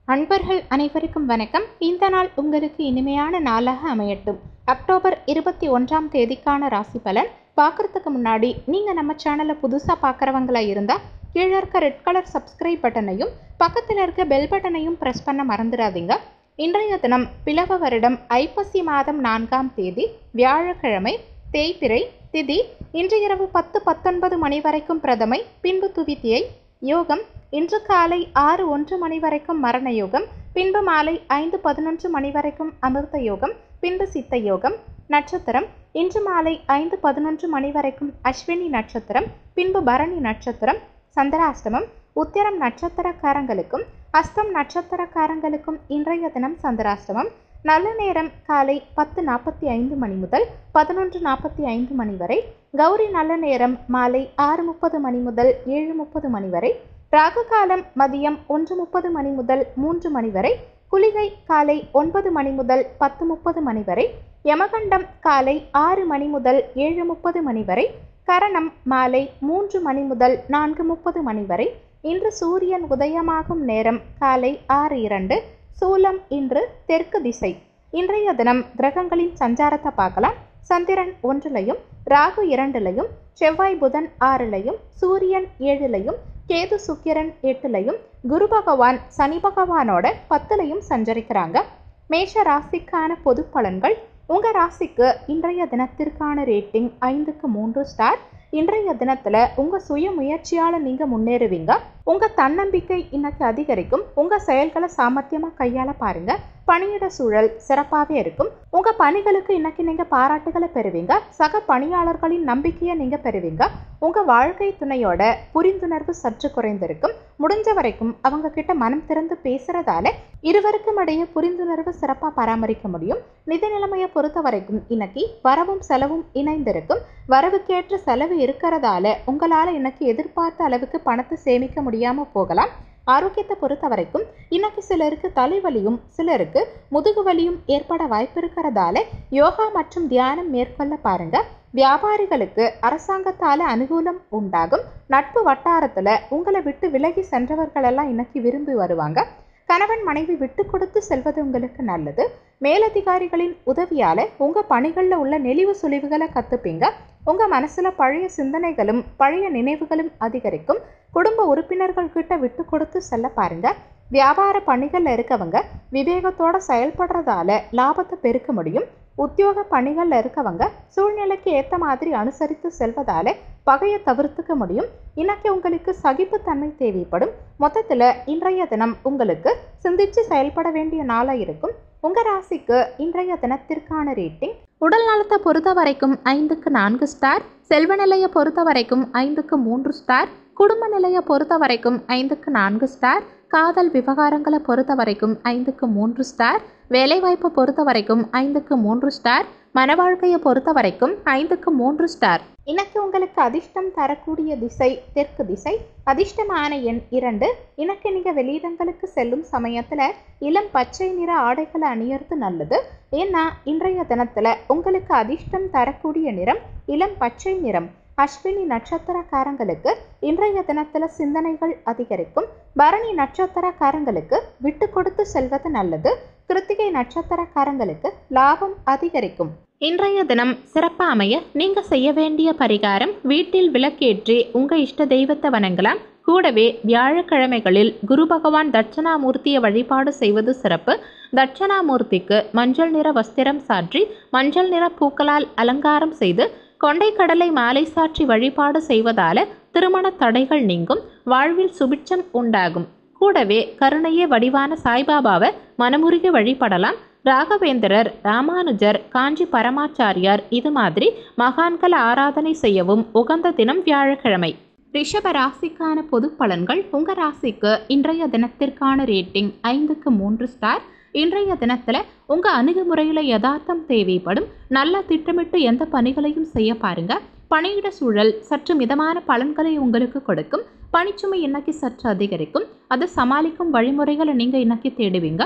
அன்பர்கள் அனைவருக்கும் வணக்கம் இந்த நாள் உங்களுக்கு இனிமையான நாளாக அமையட்டும் அக்டோபர் இருபத்தி ஒன்றாம் தேதிக்கான ராசி பலன் பார்க்கறதுக்கு முன்னாடி நீங்கள் நம்ம சேனலை புதுசாக பார்க்குறவங்களா இருந்தால் கீழே இருக்க ரெட் கலர் சப்ஸ்கிரைப் பட்டனையும் பக்கத்தில் இருக்க பெல் பட்டனையும் ப்ரெஸ் பண்ண மறந்துடாதீங்க இன்றைய தினம் பிளவ வருடம் ஐப்பசி மாதம் நான்காம் தேதி வியாழக்கிழமை தேய்பிறை திதி இன்று இரவு பத்து பத்தொன்பது மணி வரைக்கும் பிரதமை பின்பு துவித்தியை யோகம் இன்று காலை ஆறு ஒன்று மணி வரைக்கும் மரண யோகம் பின்பு மாலை ஐந்து பதினொன்று மணி வரைக்கும் அமிர்த யோகம் பின்பு சித்த யோகம் நட்சத்திரம் இன்று மாலை ஐந்து பதினொன்று மணி வரைக்கும் அஸ்வினி நட்சத்திரம் பின்பு பரணி நட்சத்திரம் சந்திராஷ்டமம் உத்திரம் நட்சத்திரக்காரங்களுக்கும் அஸ்தம் நட்சத்திரக்காரங்களுக்கும் இன்றைய தினம் சந்திராஷ்டமம் நல்ல நேரம் காலை பத்து நாற்பத்தி ஐந்து மணி முதல் பதினொன்று நாற்பத்தி ஐந்து மணி வரை கௌரி நல்ல நேரம் மாலை ஆறு முப்பது மணி முதல் ஏழு முப்பது மணி வரை ராகு காலம் மதியம் ஒன்று முப்பது மணி முதல் மூன்று மணி வரை குளிகை காலை ஒன்பது மணி முதல் பத்து முப்பது மணி வரை யமகண்டம் காலை ஆறு மணி முதல் ஏழு முப்பது மணி வரை கரணம் மாலை மூன்று மணி முதல் நான்கு முப்பது மணி வரை இன்று சூரியன் உதயமாகும் நேரம் காலை ஆறு இரண்டு சூலம் இன்று தெற்கு திசை இன்றைய தினம் கிரகங்களின் சஞ்சாரத்தை பார்க்கலாம் சந்திரன் ஒன்றுலையும் ராகு இரண்டுலையும் செவ்வாய் புதன் ஆறுலையும் சூரியன் ஏழுலையும் கேது சுக்கிரன் எட்டுலையும் குரு பகவான் சனி பகவானோட பத்துலையும் சஞ்சரிக்கிறாங்க மேஷ ராசிக்கான பொது பலன்கள் உங்கள் ராசிக்கு இன்றைய தினத்திற்கான ரேட்டிங் ஐந்துக்கு மூன்று ஸ்டார் இன்றைய தினத்தில் உங்கள் சுய முயற்சியால் நீங்கள் முன்னேறுவீங்க உங்கள் தன்னம்பிக்கை இன்னைக்கு அதிகரிக்கும் உங்கள் செயல்களை சாமர்த்தியமாக கையாள பாருங்க பணியிட சூழல் சிறப்பாகவே இருக்கும் உங்கள் பணிகளுக்கு இன்னைக்கு நீங்கள் பாராட்டுகளை பெறுவீங்க சக பணியாளர்களின் நம்பிக்கையை நீங்கள் பெறுவீங்க உங்கள் வாழ்க்கை துணையோட புரிந்துணர்வு சற்று குறைந்திருக்கும் முடிஞ்ச வரைக்கும் அவங்க கிட்ட மனம் திறந்து பேசுறதால இருவருக்கும் இடையே புரிந்துணர்வு சிறப்பாக பராமரிக்க முடியும் நிதி நிலைமையை பொறுத்த வரைக்கும் இன்னைக்கு வரவும் செலவும் இணைந்திருக்கும் வரவுக்கேற்ற செலவு இருக்கிறதால உங்களால் இன்னைக்கு எதிர்பார்த்த அளவுக்கு பணத்தை சேமிக்க முடியாமல் போகலாம் ஆரோக்கியத்தை பொறுத்த வரைக்கும் இன்னைக்கு சிலருக்கு தலைவலியும் சிலருக்கு முதுகு வலியும் ஏற்பட வாய்ப்பு இருக்கிறதால யோகா மற்றும் தியானம் மேற்கொள்ள பாருங்க வியாபாரிகளுக்கு அரசாங்கத்தால அனுகூலம் உண்டாகும் நட்பு வட்டாரத்துல உங்களை விட்டு விலகி சென்றவர்களெல்லாம் இன்னைக்கு விரும்பி வருவாங்க கணவன் மனைவி விட்டு கொடுத்து செல்வது உங்களுக்கு நல்லது மேலதிகாரிகளின் உதவியால உங்க பணிகள்ல உள்ள நெளிவு சுழிவுகளை கத்துப்பீங்க உங்க மனசுல பழைய சிந்தனைகளும் பழைய நினைவுகளும் அதிகரிக்கும் குடும்ப உறுப்பினர்கள் கிட்ட விட்டு கொடுத்து செல்ல பாருங்க வியாபார பணிகள்ல இருக்கவங்க விவேகத்தோட செயல்படுறதால லாபத்தை பெருக்க முடியும் உத்தியோக பணிகள்ல இருக்கவங்க சூழ்நிலைக்கு ஏத்த மாதிரி அனுசரித்து செல்வதால பகையை தவிர்த்துக்க முடியும் இன்னைக்கு உங்களுக்கு சகிப்புத்தன்மை தேவைப்படும் மொத்தத்துல இன்றைய தினம் உங்களுக்கு சிந்திச்சு செயல்பட வேண்டிய நாளா இருக்கும் உங்க ராசிக்கு இன்றைய தினத்திற்கான ரேட்டிங் உடல் நலத்தை பொறுத்த வரைக்கும் ஐந்துக்கு நான்கு ஸ்டார் செல்வ நிலையை பொறுத்த வரைக்கும் ஐந்துக்கு மூன்று ஸ்டார் குடும்ப நிலையை பொறுத்த வரைக்கும் ஐந்துக்கு நான்கு ஸ்டார் காதல் விவகாரங்களை பொறுத்த வரைக்கும் ஐந்துக்கு மூன்று ஸ்டார் வேலைவாய்ப்பை பொறுத்த வரைக்கும் ஐந்துக்கு மூன்று ஸ்டார் மன வாழ்க்கையை பொறுத்த வரைக்கும் ஐந்துக்கு மூன்று ஸ்டார் இன்னைக்கு உங்களுக்கு அதிர்ஷ்டம் தரக்கூடிய திசை தெற்கு திசை அதிர்ஷ்டமான எண் இரண்டு இன்னைக்கு நீங்கள் வெளியிடங்களுக்கு செல்லும் சமயத்தில் இளம் பச்சை நிற ஆடைகளை அணியறது நல்லது ஏன்னா இன்றைய தினத்தில் உங்களுக்கு அதிர்ஷ்டம் தரக்கூடிய நிறம் இளம் பச்சை நிறம் அஸ்வினி நட்சத்திரக்காரங்களுக்கு இன்றைய தினத்தில் சிந்தனைகள் அதிகரிக்கும் பரணி நட்சத்திரக்காரங்களுக்கு விட்டு கொடுத்து செல்வது நல்லது கிருத்திகை நட்சத்திரக்காரங்களுக்கு லாபம் அதிகரிக்கும் இன்றைய தினம் சிறப்பாக அமைய நீங்க செய்ய வேண்டிய பரிகாரம் வீட்டில் விளக்கேற்றி உங்க இஷ்ட தெய்வத்தை வணங்கலாம் கூடவே வியாழக்கிழமைகளில் குரு பகவான் தட்சணாமூர்த்தியை வழிபாடு செய்வது சிறப்பு தட்சணாமூர்த்திக்கு மஞ்சள் நிற வஸ்திரம் சாற்றி மஞ்சள் நிற பூக்களால் அலங்காரம் செய்து கொண்டை கடலை மாலை சாற்றி வழிபாடு செய்வதால திருமண தடைகள் நீங்கும் வாழ்வில் சுபிட்சம் உண்டாகும் கூடவே கருணையே வடிவான சாய்பாபாவை மனமுருகி வழிபடலாம் ராகவேந்திரர் ராமானுஜர் காஞ்சி பரமாச்சாரியார் இது மாதிரி மகான்கள் ஆராதனை செய்யவும் உகந்த தினம் வியாழக்கிழமை ரிஷப ராசிக்கான பொது பலன்கள் உங்க ராசிக்கு இன்றைய தினத்திற்கான ரேட்டிங் ஐந்துக்கு மூன்று ஸ்டார் இன்றைய தினத்தில் உங்கள் அணுகுமுறையில் யதார்த்தம் தேவைப்படும் நல்லா திட்டமிட்டு எந்த பணிகளையும் செய்ய பாருங்க பணியிட சூழல் சற்று மிதமான பலன்களை உங்களுக்கு கொடுக்கும் பணிச்சுமை இன்னைக்கு சற்று அதிகரிக்கும் அதை சமாளிக்கும் வழிமுறைகளை நீங்கள் இன்னைக்கு தேடுவீங்க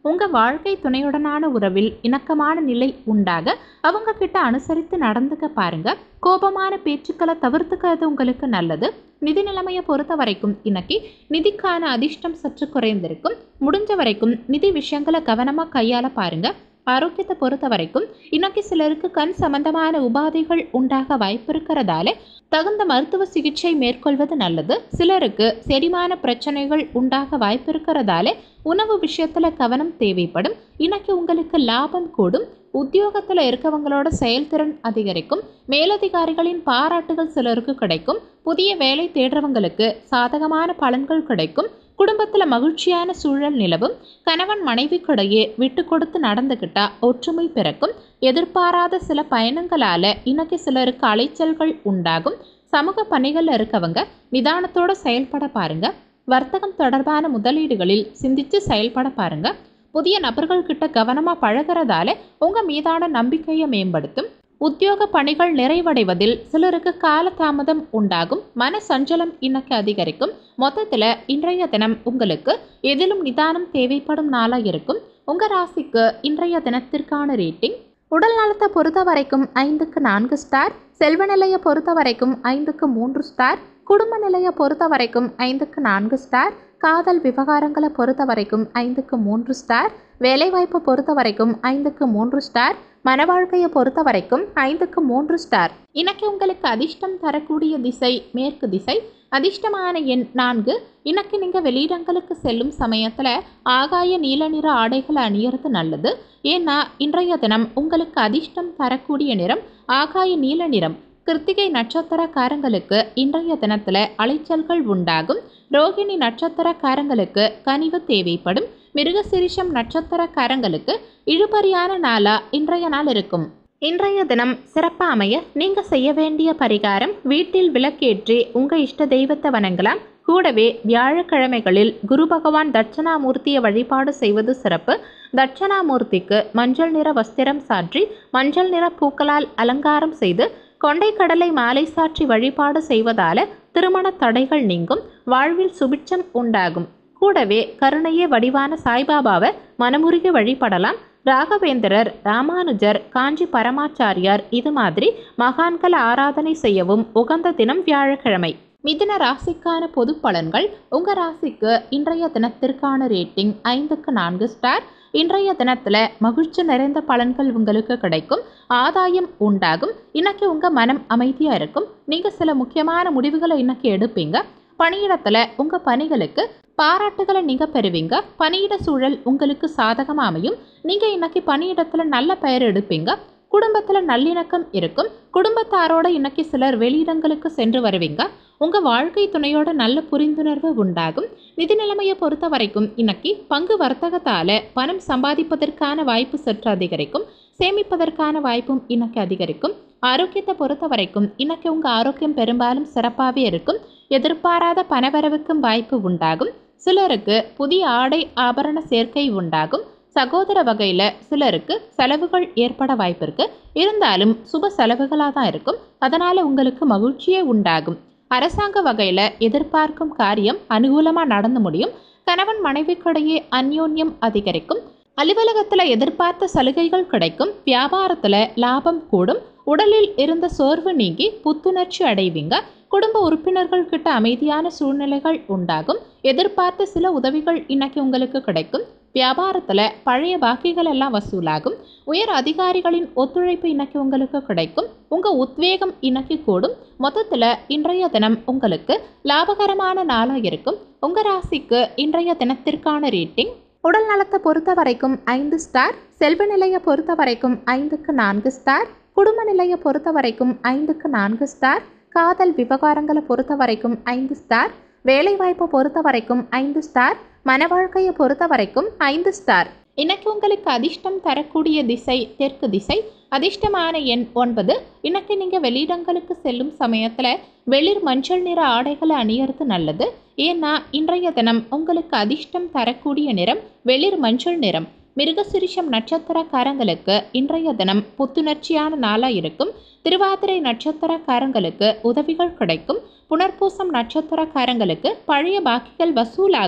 உங்க வாழ்க்கை துணையுடனான உறவில் இணக்கமான நிலை உண்டாக அவங்க கிட்ட அனுசரித்து நடந்துக்க பாருங்க கோபமான பேச்சுக்களை தவிர்த்துக்கிறது உங்களுக்கு நல்லது நிதி நிலைமையை பொறுத்த வரைக்கும் இன்னைக்கு நிதிக்கான அதிர்ஷ்டம் சற்று குறைந்திருக்கும் முடிஞ்ச வரைக்கும் நிதி விஷயங்களை கவனமா கையாள பாருங்க ஆரோக்கியத்தை பொறுத்த வரைக்கும் இன்னைக்கு சிலருக்கு கண் சம்பந்தமான உபாதைகள் உண்டாக வாய்ப்பு இருக்கிறதால தகுந்த மருத்துவ சிகிச்சை மேற்கொள்வது நல்லது சிலருக்கு செரிமான பிரச்சனைகள் உண்டாக வாய்ப்பு இருக்கிறதால உணவு விஷயத்துல கவனம் தேவைப்படும் இன்னைக்கு உங்களுக்கு லாபம் கூடும் உத்தியோகத்துல இருக்கவங்களோட செயல்திறன் அதிகரிக்கும் மேலதிகாரிகளின் பாராட்டுகள் சிலருக்கு கிடைக்கும் புதிய வேலை தேடுறவங்களுக்கு சாதகமான பலன்கள் கிடைக்கும் குடும்பத்துல மகிழ்ச்சியான சூழல் நிலவும் கணவன் மனைவிக்கிடையே விட்டு கொடுத்து நடந்துக்கிட்டா ஒற்றுமை பிறக்கும் எதிர்பாராத சில பயணங்களால இன்னைக்கு சிலருக்கு அலைச்சல்கள் உண்டாகும் சமூக பணிகள்ல இருக்கவங்க நிதானத்தோட செயல்பட பாருங்க வர்த்தகம் தொடர்பான முதலீடுகளில் சிந்திச்சு செயல்பட பாருங்க புதிய நபர்கள் கிட்ட கவனமா பழகிறதால உங்க மீதான நம்பிக்கையை மேம்படுத்தும் உத்தியோக பணிகள் நிறைவடைவதில் சிலருக்கு காலதாமதம் உண்டாகும் மன சஞ்சலம் இன்னைக்கு அதிகரிக்கும் மொத்தத்துல இன்றைய தினம் உங்களுக்கு எதிலும் நிதானம் தேவைப்படும் நாளா இருக்கும் உங்க ராசிக்கு இன்றைய தினத்திற்கான ரேட்டிங் உடல் நலத்தை பொறுத்த வரைக்கும் ஐந்துக்கு நான்கு ஸ்டார் செல்வ நிலையை பொறுத்த வரைக்கும் ஐந்துக்கு மூன்று ஸ்டார் குடும்ப நிலையை பொறுத்த வரைக்கும் ஐந்துக்கு நான்கு ஸ்டார் காதல் விவகாரங்களை பொறுத்த வரைக்கும் ஐந்துக்கு மூன்று ஸ்டார் வேலைவாய்ப்பை பொறுத்த வரைக்கும் ஐந்துக்கு மூன்று ஸ்டார் மன வாழ்க்கையை பொறுத்த வரைக்கும் ஐந்துக்கு மூன்று ஸ்டார் இன்னைக்கு உங்களுக்கு அதிர்ஷ்டம் தரக்கூடிய திசை மேற்கு திசை அதிர்ஷ்டமான எண் நான்கு இன்னைக்கு நீங்கள் வெளியிடங்களுக்கு செல்லும் சமயத்தில் ஆகாய நீல நிற ஆடைகளை அணியறது நல்லது ஏன்னா இன்றைய தினம் உங்களுக்கு அதிர்ஷ்டம் தரக்கூடிய நிறம் ஆகாய நீல நிறம் கிருத்திகை நட்சத்திரக்காரங்களுக்கு இன்றைய தினத்தில் அலைச்சல்கள் உண்டாகும் ரோகிணி நட்சத்திரக்காரங்களுக்கு கனிவு தேவைப்படும் மிருகசிரிஷம் நட்சத்திரக்காரங்களுக்கு இழுபறியான நாளா இன்றைய நாள் இருக்கும் இன்றைய தினம் சிறப்பாக அமைய நீங்க செய்ய வேண்டிய பரிகாரம் வீட்டில் விளக்கேற்றி உங்க இஷ்ட தெய்வத்தை வணங்கலாம் கூடவே வியாழக்கிழமைகளில் குரு பகவான் தட்சணாமூர்த்தியை வழிபாடு செய்வது சிறப்பு தட்சணாமூர்த்திக்கு மஞ்சள் நிற வஸ்திரம் சாற்றி மஞ்சள் நிற பூக்களால் அலங்காரம் செய்து கொண்டை கடலை மாலை சாற்றி வழிபாடு செய்வதால திருமண தடைகள் நீங்கும் வாழ்வில் சுபிட்சம் உண்டாகும் கூடவே கருணையே வடிவான சாய்பாபாவை மனமுருகி வழிபடலாம் ராகவேந்திரர் ராமானுஜர் காஞ்சி பரமாச்சாரியார் இது மாதிரி மகான்கள் ஆராதனை செய்யவும் உகந்த தினம் வியாழக்கிழமை மிதுன ராசிக்கான பொது பலன்கள் உங்க ராசிக்கு இன்றைய தினத்திற்கான ரேட்டிங் ஐந்துக்கு நான்கு ஸ்டார் இன்றைய தினத்துல மகிழ்ச்சி நிறைந்த பலன்கள் உங்களுக்கு கிடைக்கும் ஆதாயம் உண்டாகும் இன்னைக்கு உங்க மனம் அமைதியா இருக்கும் நீங்க சில முக்கியமான முடிவுகளை இன்னைக்கு எடுப்பீங்க பணியிடத்துல உங்க பணிகளுக்கு பாராட்டுகளை நீங்க பெறுவீங்க பணியிட சூழல் உங்களுக்கு சாதகமா அமையும் நீங்க இன்னைக்கு பணியிடத்துல நல்ல பெயர் எடுப்பீங்க குடும்பத்துல நல்லிணக்கம் இருக்கும் குடும்பத்தாரோட இன்னைக்கு சிலர் வெளியிடங்களுக்கு சென்று வருவீங்க உங்க வாழ்க்கை துணையோட நல்ல புரிந்துணர்வு உண்டாகும் நிதி நிலைமையை பொறுத்த வரைக்கும் இன்னைக்கு பங்கு வர்த்தகத்தால பணம் சம்பாதிப்பதற்கான வாய்ப்பு சற்று அதிகரிக்கும் சேமிப்பதற்கான வாய்ப்பும் இன்னைக்கு அதிகரிக்கும் ஆரோக்கியத்தை பொறுத்த வரைக்கும் இன்னைக்கு உங்க ஆரோக்கியம் பெரும்பாலும் சிறப்பாகவே இருக்கும் எதிர்பாராத பணவரவுக்கும் வாய்ப்பு உண்டாகும் சிலருக்கு புதிய ஆடை ஆபரண சேர்க்கை உண்டாகும் சகோதர வகையில் சிலருக்கு செலவுகள் ஏற்பட வாய்ப்பு இருக்கு இருந்தாலும் சுப செலவுகளாக தான் இருக்கும் அதனால உங்களுக்கு மகிழ்ச்சியே உண்டாகும் அரசாங்க வகையில் எதிர்பார்க்கும் காரியம் அனுகூலமாக நடந்து முடியும் கணவன் மனைவிக்கிடையே அந்யோன்யம் அதிகரிக்கும் அலுவலகத்தில் எதிர்பார்த்த சலுகைகள் கிடைக்கும் வியாபாரத்தில் லாபம் கூடும் உடலில் இருந்த சோர்வு நீங்கி புத்துணர்ச்சி அடைவீங்க குடும்ப உறுப்பினர்கள் கிட்ட அமைதியான சூழ்நிலைகள் உண்டாகும் எதிர்பார்த்த சில உதவிகள் இன்னைக்கு உங்களுக்கு கிடைக்கும் வியாபாரத்தில் பழைய பாக்கிகள் எல்லாம் வசூலாகும் உயர் அதிகாரிகளின் ஒத்துழைப்பு இன்னைக்கு உங்களுக்கு கிடைக்கும் உங்கள் உத்வேகம் இன்னைக்கு கூடும் மொத்தத்தில் இன்றைய தினம் உங்களுக்கு லாபகரமான நாளாக இருக்கும் உங்கள் ராசிக்கு இன்றைய தினத்திற்கான ரேட்டிங் உடல் நலத்தை பொறுத்த வரைக்கும் ஐந்து ஸ்டார் செல்வ நிலையை பொறுத்த வரைக்கும் ஐந்துக்கு நான்கு ஸ்டார் குடும்ப நிலையை பொறுத்த வரைக்கும் ஐந்துக்கு நான்கு ஸ்டார் காதல் விவகாரங்களை பொறுத்த வரைக்கும் ஐந்து ஸ்டார் வேலைவாய்ப்பை பொறுத்த வரைக்கும் ஐந்து ஸ்டார் மன வாழ்க்கையை பொறுத்த வரைக்கும் ஐந்து ஸ்டார் இன்னைக்கு உங்களுக்கு அதிர்ஷ்டம் தரக்கூடிய திசை தெற்கு திசை அதிர்ஷ்டமான எண் ஒன்பது இன்னைக்கு நீங்கள் வெளியிடங்களுக்கு செல்லும் சமயத்தில் வெளிர் மஞ்சள் நிற ஆடைகளை அணியறது நல்லது ஏன்னா இன்றைய தினம் உங்களுக்கு அதிர்ஷ்டம் தரக்கூடிய நிறம் வெளிர் மஞ்சள் நிறம் மிருகசிரிஷம் நட்சத்திரக்காரங்களுக்கு இன்றைய தினம் புத்துணர்ச்சியான நாளாக இருக்கும் திருவாதிரை நட்சத்திரக்காரங்களுக்கு உதவிகள் கிடைக்கும் புனர்பூசம் நட்சத்திரக்காரங்களுக்கு பழைய பாக்கிகள் வசூலாகும்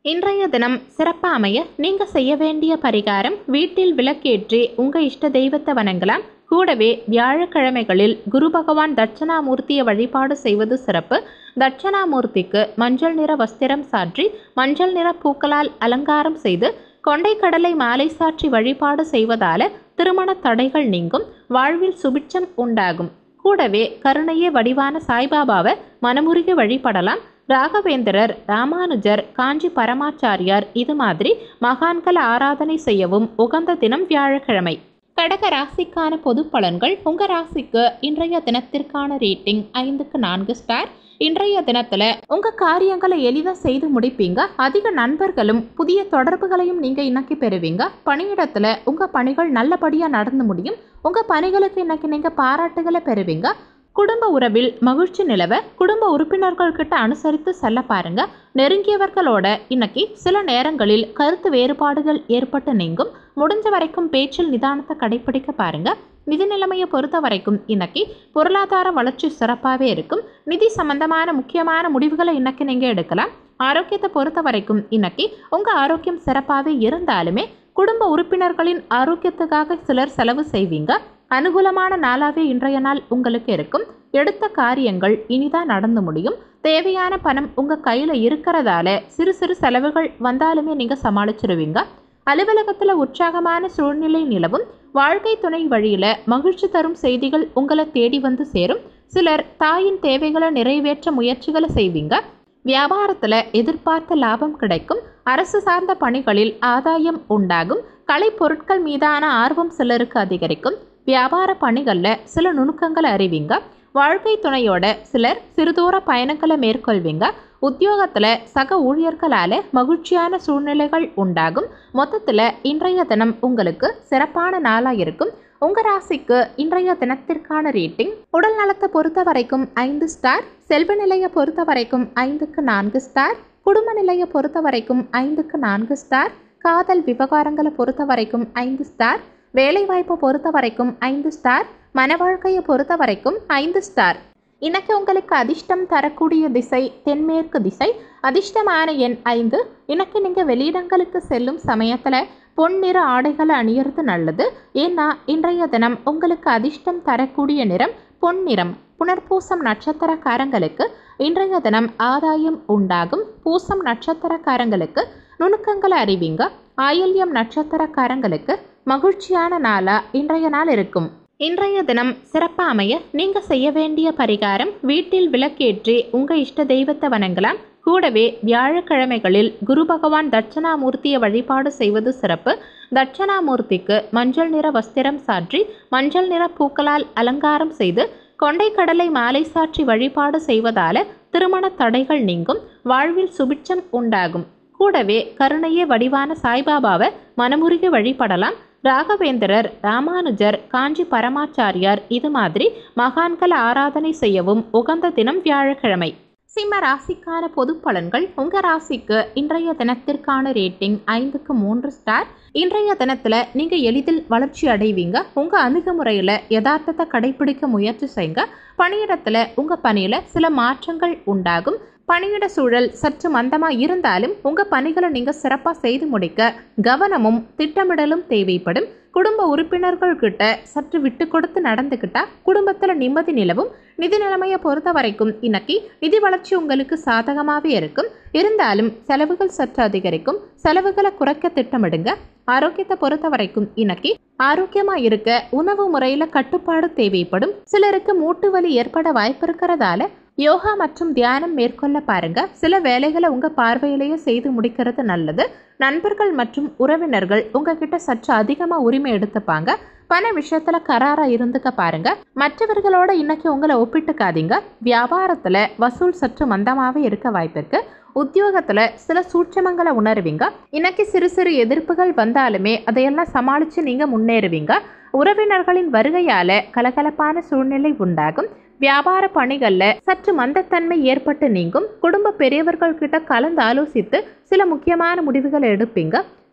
இன்றைய தினம் சிறப்பாக அமைய நீங்க செய்ய வேண்டிய பரிகாரம் வீட்டில் விளக்கேற்றி உங்க இஷ்ட தெய்வத்தை வணங்கலாம் கூடவே வியாழக்கிழமைகளில் குரு பகவான் தட்சணாமூர்த்தியை வழிபாடு செய்வது சிறப்பு தட்சணாமூர்த்திக்கு மஞ்சள் நிற வஸ்திரம் சாற்றி மஞ்சள் நிற பூக்களால் அலங்காரம் செய்து கொண்டைக்கடலை மாலை சாற்றி வழிபாடு செய்வதால திருமண தடைகள் நீங்கும் வாழ்வில் சுபிட்சம் உண்டாகும் கூடவே கருணையே வடிவான சாய்பாபாவை மனமுருகி வழிபடலாம் ராகவேந்திரர் ராமானுஜர் காஞ்சி பரமாச்சாரியார் இது மாதிரி மகான்கள் ஆராதனை செய்யவும் உகந்த தினம் வியாழக்கிழமை கடக ராசிக்கான பொது பலன்கள் உங்க ராசிக்கு இன்றைய தினத்திற்கான ரேட்டிங் ஐந்துக்கு நான்கு ஸ்டார் இன்றைய தினத்துல உங்க காரியங்களை எளிதா செய்து முடிப்பீங்க அதிக நண்பர்களும் புதிய தொடர்புகளையும் நீங்க இன்னைக்கு பெறுவீங்க பணியிடத்துல உங்க பணிகள் நல்லபடியா நடந்து முடியும் உங்க பணிகளுக்கு இன்னைக்கு நீங்க பாராட்டுகளை பெறுவீங்க குடும்ப உறவில் மகிழ்ச்சி நிலவ குடும்ப உறுப்பினர்கள் கிட்ட அனுசரித்து செல்ல பாருங்க நெருங்கியவர்களோட இன்னைக்கு சில நேரங்களில் கருத்து வேறுபாடுகள் ஏற்பட்டு நீங்கும் முடிஞ்ச வரைக்கும் பேச்சில் நிதானத்தை கடைபிடிக்க பாருங்க நிதி நிலைமையை பொறுத்த வரைக்கும் இன்னைக்கு பொருளாதார வளர்ச்சி சிறப்பாகவே இருக்கும் நிதி சம்பந்தமான முக்கியமான முடிவுகளை இன்னைக்கு நீங்கள் எடுக்கலாம் ஆரோக்கியத்தை பொறுத்த வரைக்கும் இன்னைக்கு உங்கள் ஆரோக்கியம் சிறப்பாகவே இருந்தாலுமே குடும்ப உறுப்பினர்களின் ஆரோக்கியத்துக்காக சிலர் செலவு செய்வீங்க அனுகூலமான நாளாவே இன்றைய நாள் உங்களுக்கு இருக்கும் எடுத்த காரியங்கள் இனிதான் நடந்து முடியும் தேவையான பணம் உங்க கையில இருக்கிறதால சிறு சிறு செலவுகள் வந்தாலுமே நீங்க சமாளிச்சிருவீங்க அலுவலகத்துல உற்சாகமான சூழ்நிலை நிலவும் வாழ்க்கை துணை வழியில மகிழ்ச்சி தரும் செய்திகள் உங்களை தேடி வந்து சேரும் சிலர் தாயின் தேவைகளை நிறைவேற்ற முயற்சிகளை செய்வீங்க வியாபாரத்துல எதிர்பார்த்த லாபம் கிடைக்கும் அரசு சார்ந்த பணிகளில் ஆதாயம் உண்டாகும் கலை பொருட்கள் மீதான ஆர்வம் சிலருக்கு அதிகரிக்கும் வியாபார பணிகளில் சில நுணுக்கங்களை அறிவீங்க வாழ்க்கை துணையோட சிலர் சிறுதூர பயணங்களை மேற்கொள்வீங்க உத்தியோகத்தில் சக ஊழியர்களால மகிழ்ச்சியான சூழ்நிலைகள் உண்டாகும் மொத்தத்தில் இன்றைய தினம் உங்களுக்கு சிறப்பான நாளாக இருக்கும் உங்க ராசிக்கு இன்றைய தினத்திற்கான ரேட்டிங் உடல் நலத்தை பொறுத்த வரைக்கும் ஐந்து ஸ்டார் செல்வ நிலையை பொறுத்த வரைக்கும் ஐந்துக்கு நான்கு ஸ்டார் குடும்ப நிலையை பொறுத்த வரைக்கும் ஐந்துக்கு நான்கு ஸ்டார் காதல் விவகாரங்களை பொறுத்த வரைக்கும் ஐந்து ஸ்டார் வேலைவாய்ப்பை பொறுத்த வரைக்கும் ஐந்து ஸ்டார் மன வாழ்க்கையை பொறுத்த வரைக்கும் ஐந்து ஸ்டார் இன்னைக்கு உங்களுக்கு அதிர்ஷ்டம் தரக்கூடிய திசை தென்மேற்கு திசை அதிர்ஷ்டமான எண் ஐந்து இன்னைக்கு நீங்கள் வெளியிடங்களுக்கு செல்லும் சமயத்தில் பொன்னிற ஆடைகளை அணியறது நல்லது ஏன்னா இன்றைய தினம் உங்களுக்கு அதிர்ஷ்டம் தரக்கூடிய நிறம் பொன்னிறம் புனர்பூசம் நட்சத்திரக்காரங்களுக்கு இன்றைய தினம் ஆதாயம் உண்டாகும் பூசம் நட்சத்திரக்காரங்களுக்கு நுணுக்கங்களை அறிவிங்க ஆயில்யம் நட்சத்திரக்காரங்களுக்கு மகிழ்ச்சியான நாளா இன்றைய நாள் இருக்கும் இன்றைய தினம் சிறப்பாக அமைய நீங்க செய்ய வேண்டிய பரிகாரம் வீட்டில் விளக்கேற்றி உங்க இஷ்ட தெய்வத்தை வணங்கலாம் கூடவே வியாழக்கிழமைகளில் குரு பகவான் தட்சணாமூர்த்தியை வழிபாடு செய்வது சிறப்பு தட்சணாமூர்த்திக்கு மஞ்சள் நிற வஸ்திரம் சாற்றி மஞ்சள் நிற பூக்களால் அலங்காரம் செய்து கொண்டைக்கடலை மாலை சாற்றி வழிபாடு செய்வதால திருமண தடைகள் நீங்கும் வாழ்வில் சுபிட்சம் உண்டாகும் கூடவே கருணையே வடிவான சாய்பாபாவை மனமுருகி வழிபடலாம் ராகவேந்திரர் ராமானுஜர் காஞ்சி பரமாச்சாரியார் இது மாதிரி மகான்கள் ஆராதனை செய்யவும் உகந்த தினம் வியாழக்கிழமை சிம்ம ராசிக்கான பொது பலன்கள் உங்க ராசிக்கு இன்றைய தினத்திற்கான ரேட்டிங் ஐந்துக்கு மூன்று ஸ்டார் இன்றைய தினத்துல நீங்க எளிதில் வளர்ச்சி அடைவீங்க உங்க அணுகுமுறையில யதார்த்தத்தை கடைபிடிக்க முயற்சி செய்யுங்க பணியிடத்துல உங்க பணியில சில மாற்றங்கள் உண்டாகும் பணியிட சூழல் சற்று மந்தமா இருந்தாலும் உங்க பணிகளை நீங்க சிறப்பா செய்து முடிக்க கவனமும் திட்டமிடலும் தேவைப்படும் குடும்ப உறுப்பினர்கள் கிட்ட சற்று விட்டு கொடுத்து நடந்துக்கிட்டா குடும்பத்துல நிம்மதி நிலவும் நிதி நிலைமையை பொறுத்த வரைக்கும் இன்னைக்கு நிதி வளர்ச்சி உங்களுக்கு சாதகமாகவே இருக்கும் இருந்தாலும் செலவுகள் சற்று அதிகரிக்கும் செலவுகளை குறைக்க திட்டமிடுங்க ஆரோக்கியத்தை பொறுத்த வரைக்கும் இன்னைக்கு ஆரோக்கியமா இருக்க உணவு முறையில கட்டுப்பாடு தேவைப்படும் சிலருக்கு மூட்டு வலி ஏற்பட வாய்ப்பு இருக்கிறதால யோகா மற்றும் தியானம் மேற்கொள்ள பாருங்க சில வேலைகளை உங்க பார்வையிலேயே செய்து முடிக்கிறது நல்லது நண்பர்கள் மற்றும் உறவினர்கள் உங்ககிட்ட சற்று அதிகமா உரிமை எடுத்துப்பாங்க பண விஷயத்துல கராரா இருந்துக்க பாருங்க மற்றவர்களோட இன்னைக்கு உங்களை ஒப்பிட்டுக்காதீங்க வியாபாரத்துல வசூல் சற்று மந்தமாவே இருக்க வாய்ப்பிருக்கு உத்தியோகத்துல சில சூட்சமங்களை உணருவீங்க இன்னைக்கு சிறு சிறு எதிர்ப்புகள் வந்தாலுமே அதையெல்லாம் சமாளிச்சு நீங்க முன்னேறுவீங்க உறவினர்களின் வருகையால கலகலப்பான சூழ்நிலை உண்டாகும் வியாபார பணிகள்ல சற்று மந்தத்தன்மை ஏற்பட்டு நீங்கும் குடும்ப பெரியவர்கள் கிட்ட கலந்து ஆலோசித்து சில முக்கியமான முடிவுகளை எடுப்பீங்க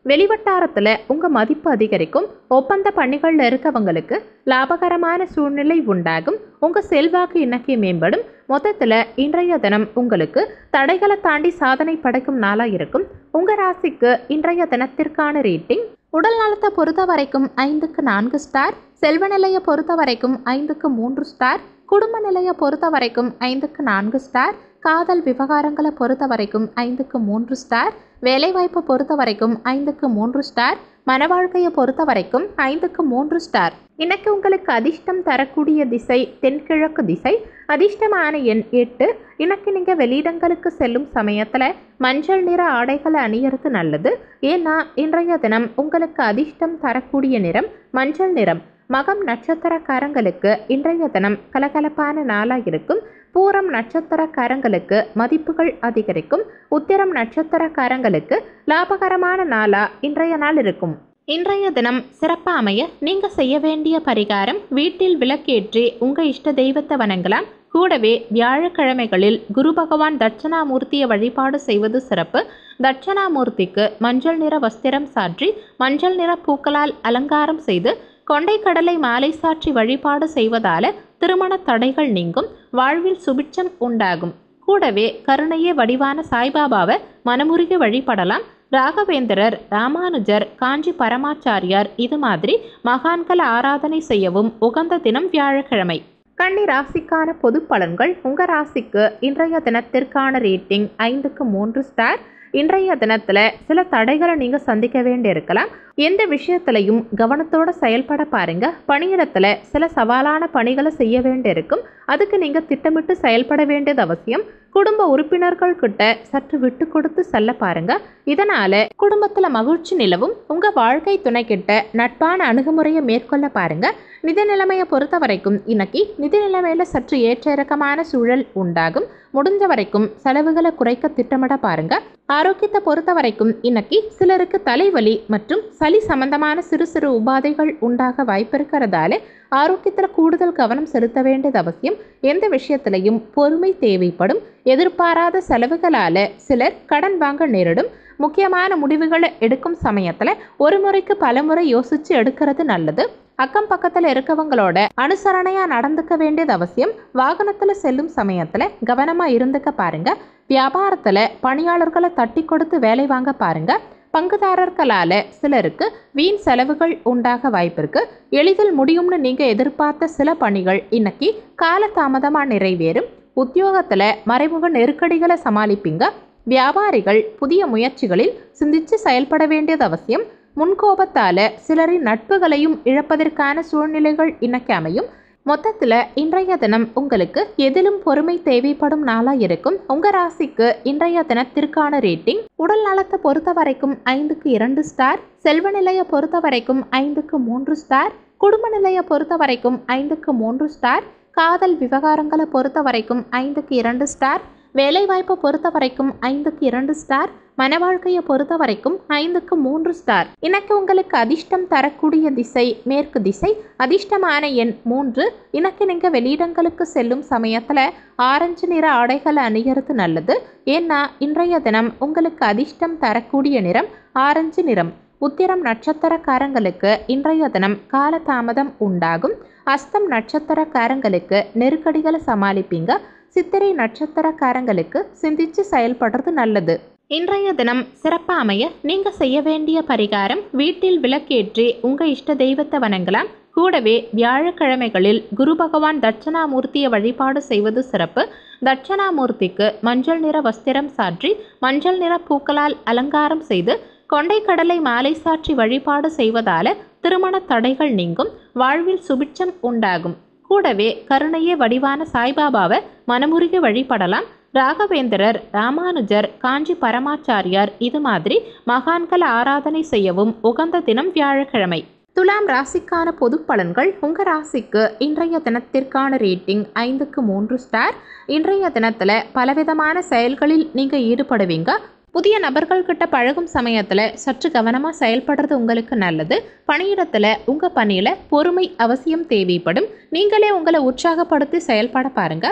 வெளிவட்டாரத்தில் உங்கள் மதிப்பு அதிகரிக்கும் ஒப்பந்த பணிகளில் இருக்கவங்களுக்கு லாபகரமான சூழ்நிலை உண்டாகும் உங்கள் செல்வாக்கு இன்னைக்கு மேம்படும் மொத்தத்தில் இன்றைய தினம் உங்களுக்கு தடைகளை தாண்டி சாதனை படைக்கும் நாளாக இருக்கும் உங்கள் ராசிக்கு இன்றைய தினத்திற்கான ரேட்டிங் உடல் நலத்தை பொறுத்த வரைக்கும் ஐந்துக்கு நான்கு ஸ்டார் செல்வ நிலையை பொறுத்த வரைக்கும் ஐந்துக்கு மூன்று ஸ்டார் குடும்ப நிலையை பொறுத்த வரைக்கும் ஐந்துக்கு நான்கு ஸ்டார் காதல் விவகாரங்களை பொறுத்த வரைக்கும் ஐந்துக்கு மூன்று ஸ்டார் வேலைவாய்ப்பை பொறுத்த வரைக்கும் ஐந்துக்கு மூன்று ஸ்டார் மன வாழ்க்கையை பொறுத்த வரைக்கும் ஐந்துக்கு மூன்று ஸ்டார் இன்னைக்கு உங்களுக்கு அதிர்ஷ்டம் தரக்கூடிய திசை தென்கிழக்கு திசை அதிர்ஷ்டமான எண் எட்டு இன்னைக்கு நீங்கள் வெளியிடங்களுக்கு செல்லும் சமயத்தில் மஞ்சள் நிற ஆடைகளை அணியறது நல்லது ஏன்னா இன்றைய தினம் உங்களுக்கு அதிர்ஷ்டம் தரக்கூடிய நிறம் மஞ்சள் நிறம் மகம் நட்சத்திரக்காரங்களுக்கு இன்றைய தினம் கலகலப்பான நாளாக இருக்கும் பூரம் நட்சத்திரக்காரங்களுக்கு மதிப்புகள் அதிகரிக்கும் உத்திரம் நட்சத்திரக்காரங்களுக்கு லாபகரமான நாளா இன்றைய நாள் இருக்கும் இன்றைய தினம் சிறப்பாக அமைய நீங்க செய்ய வேண்டிய பரிகாரம் வீட்டில் விளக்கேற்றி உங்க இஷ்ட தெய்வத்தை வணங்கலாம் கூடவே வியாழக்கிழமைகளில் குரு பகவான் தட்சணாமூர்த்தியை வழிபாடு செய்வது சிறப்பு தட்சணாமூர்த்திக்கு மஞ்சள் நிற வஸ்திரம் சாற்றி மஞ்சள் நிற பூக்களால் அலங்காரம் செய்து கொண்டை கடலை மாலை சாற்றி வழிபாடு செய்வதால திருமண தடைகள் நீங்கும் வாழ்வில் சுபிட்சம் உண்டாகும் கூடவே கருணையே வடிவான சாய்பாபாவை மனமுருகி வழிபடலாம் ராகவேந்திரர் ராமானுஜர் காஞ்சி பரமாச்சாரியார் இது மாதிரி மகான்கள் ஆராதனை செய்யவும் உகந்த தினம் வியாழக்கிழமை கன்னி ராசிக்கான பொது பலன்கள் உங்கள் ராசிக்கு இன்றைய தினத்திற்கான ரேட்டிங் ஐந்துக்கு மூன்று ஸ்டார் இன்றைய தினத்தில் சில தடைகளை நீங்கள் சந்திக்க வேண்டியிருக்கலாம் எந்த விஷயத்திலையும் கவனத்தோட செயல்பட பாருங்க பணியிடத்தில் சில சவாலான பணிகளை செய்ய வேண்டியிருக்கும் அதுக்கு நீங்கள் திட்டமிட்டு செயல்பட வேண்டியது அவசியம் குடும்ப உறுப்பினர்கள் கிட்ட சற்று விட்டு கொடுத்து செல்ல பாருங்க இதனால குடும்பத்துல மகிழ்ச்சி நிலவும் உங்க வாழ்க்கை துணை கிட்ட நட்பான அணுகுமுறையை மேற்கொள்ள பாருங்க நிதி நிலைமையை பொறுத்த வரைக்கும் இன்னைக்கு நிதி நிலைமையில சற்று ஏற்ற இறக்கமான சூழல் உண்டாகும் முடிஞ்ச வரைக்கும் செலவுகளை குறைக்க திட்டமிட பாருங்க ஆரோக்கியத்தை பொறுத்த வரைக்கும் இன்னைக்கு சிலருக்கு தலைவலி மற்றும் சளி சம்பந்தமான சிறு சிறு உபாதைகள் உண்டாக வாய்ப்பு இருக்கிறதால ஆரோக்கியத்தில் கூடுதல் கவனம் செலுத்த வேண்டியது அவசியம் எந்த விஷயத்திலையும் பொறுமை தேவைப்படும் எதிர்பாராத செலவுகளால சிலர் கடன் வாங்க நேரிடும் முக்கியமான முடிவுகளை எடுக்கும் சமயத்தில் ஒரு முறைக்கு பல முறை யோசிச்சு எடுக்கிறது நல்லது அக்கம் பக்கத்தில் இருக்கவங்களோட அனுசரணையாக நடந்துக்க வேண்டியது அவசியம் வாகனத்தில் செல்லும் சமயத்தில் கவனமாக இருந்துக்க பாருங்க வியாபாரத்தில் பணியாளர்களை தட்டி கொடுத்து வேலை வாங்க பாருங்க பங்குதாரர்களால சிலருக்கு வீண் செலவுகள் உண்டாக வாய்ப்பிருக்கு எளிதில் முடியும்னு நீங்க எதிர்பார்த்த சில பணிகள் இன்னைக்கு காலதாமதமாக நிறைவேறும் உத்தியோகத்தில் மறைமுக நெருக்கடிகளை சமாளிப்பீங்க வியாபாரிகள் புதிய முயற்சிகளில் சிந்திச்சு செயல்பட வேண்டியது அவசியம் முன்கோபத்தால சிலரின் நட்புகளையும் இழப்பதற்கான சூழ்நிலைகள் இன்னைக்கு அமையும் மொத்தத்தில் இன்றைய தினம் உங்களுக்கு எதிலும் பொறுமை தேவைப்படும் நாளாக இருக்கும் உங்க ராசிக்கு இன்றைய தினத்திற்கான ரேட்டிங் உடல் நலத்தை பொறுத்த வரைக்கும் ஐந்துக்கு இரண்டு ஸ்டார் செல்வ நிலையை பொறுத்த வரைக்கும் ஐந்துக்கு மூன்று ஸ்டார் குடும்ப நிலையை பொறுத்த வரைக்கும் ஐந்துக்கு மூன்று ஸ்டார் காதல் விவகாரங்களை பொறுத்த வரைக்கும் ஐந்துக்கு இரண்டு ஸ்டார் வேலைவாய்ப்பை பொறுத்த வரைக்கும் ஐந்துக்கு இரண்டு ஸ்டார் மன வாழ்க்கையை பொறுத்த வரைக்கும் ஐந்துக்கு மூன்று ஸ்டார் இன்னைக்கு உங்களுக்கு அதிர்ஷ்டம் தரக்கூடிய திசை மேற்கு திசை அதிர்ஷ்டமான எண் மூன்று இன்னைக்கு நீங்க வெளியிடங்களுக்கு செல்லும் சமயத்துல ஆரஞ்சு நிற ஆடைகளை அணியறது நல்லது ஏன்னா இன்றைய தினம் உங்களுக்கு அதிர்ஷ்டம் தரக்கூடிய நிறம் ஆரஞ்சு நிறம் உத்திரம் நட்சத்திரக்காரங்களுக்கு இன்றைய தினம் காலதாமதம் உண்டாகும் அஸ்தம் நட்சத்திரக்காரங்களுக்கு நெருக்கடிகளை சமாளிப்பீங்க சித்திரை நட்சத்திரக்காரங்களுக்கு சிந்திச்சு செயல்படுறது நல்லது இன்றைய தினம் சிறப்பாக அமைய நீங்க செய்ய வேண்டிய பரிகாரம் வீட்டில் விளக்கேற்றி உங்க இஷ்ட தெய்வத்தை வணங்கலாம் கூடவே வியாழக்கிழமைகளில் குரு பகவான் தட்சணாமூர்த்தியை வழிபாடு செய்வது சிறப்பு தட்சணாமூர்த்திக்கு மஞ்சள் நிற வஸ்திரம் சாற்றி மஞ்சள் நிற பூக்களால் அலங்காரம் செய்து கொண்டை கடலை மாலை சாற்றி வழிபாடு செய்வதால திருமண தடைகள் நீங்கும் வாழ்வில் சுபிட்சம் உண்டாகும் கூடவே கருணையே வடிவான சாய்பாபாவை மனமுருகி வழிபடலாம் ராகவேந்திரர் ராமானுஜர் காஞ்சி பரமாச்சாரியார் இது மாதிரி மகான்கள் ஆராதனை செய்யவும் உகந்த தினம் வியாழக்கிழமை துலாம் ராசிக்கான பொது பலன்கள் உங்கள் ராசிக்கு இன்றைய தினத்திற்கான ரேட்டிங் ஐந்துக்கு மூன்று ஸ்டார் இன்றைய தினத்தில் பலவிதமான செயல்களில் நீங்கள் ஈடுபடுவீங்க புதிய நபர்கள்கிட்ட பழகும் சமயத்தில் சற்று கவனமாக செயல்படுறது உங்களுக்கு நல்லது பணியிடத்தில் உங்கள் பணியில் பொறுமை அவசியம் தேவைப்படும் நீங்களே உங்களை உற்சாகப்படுத்தி செயல்பட பாருங்க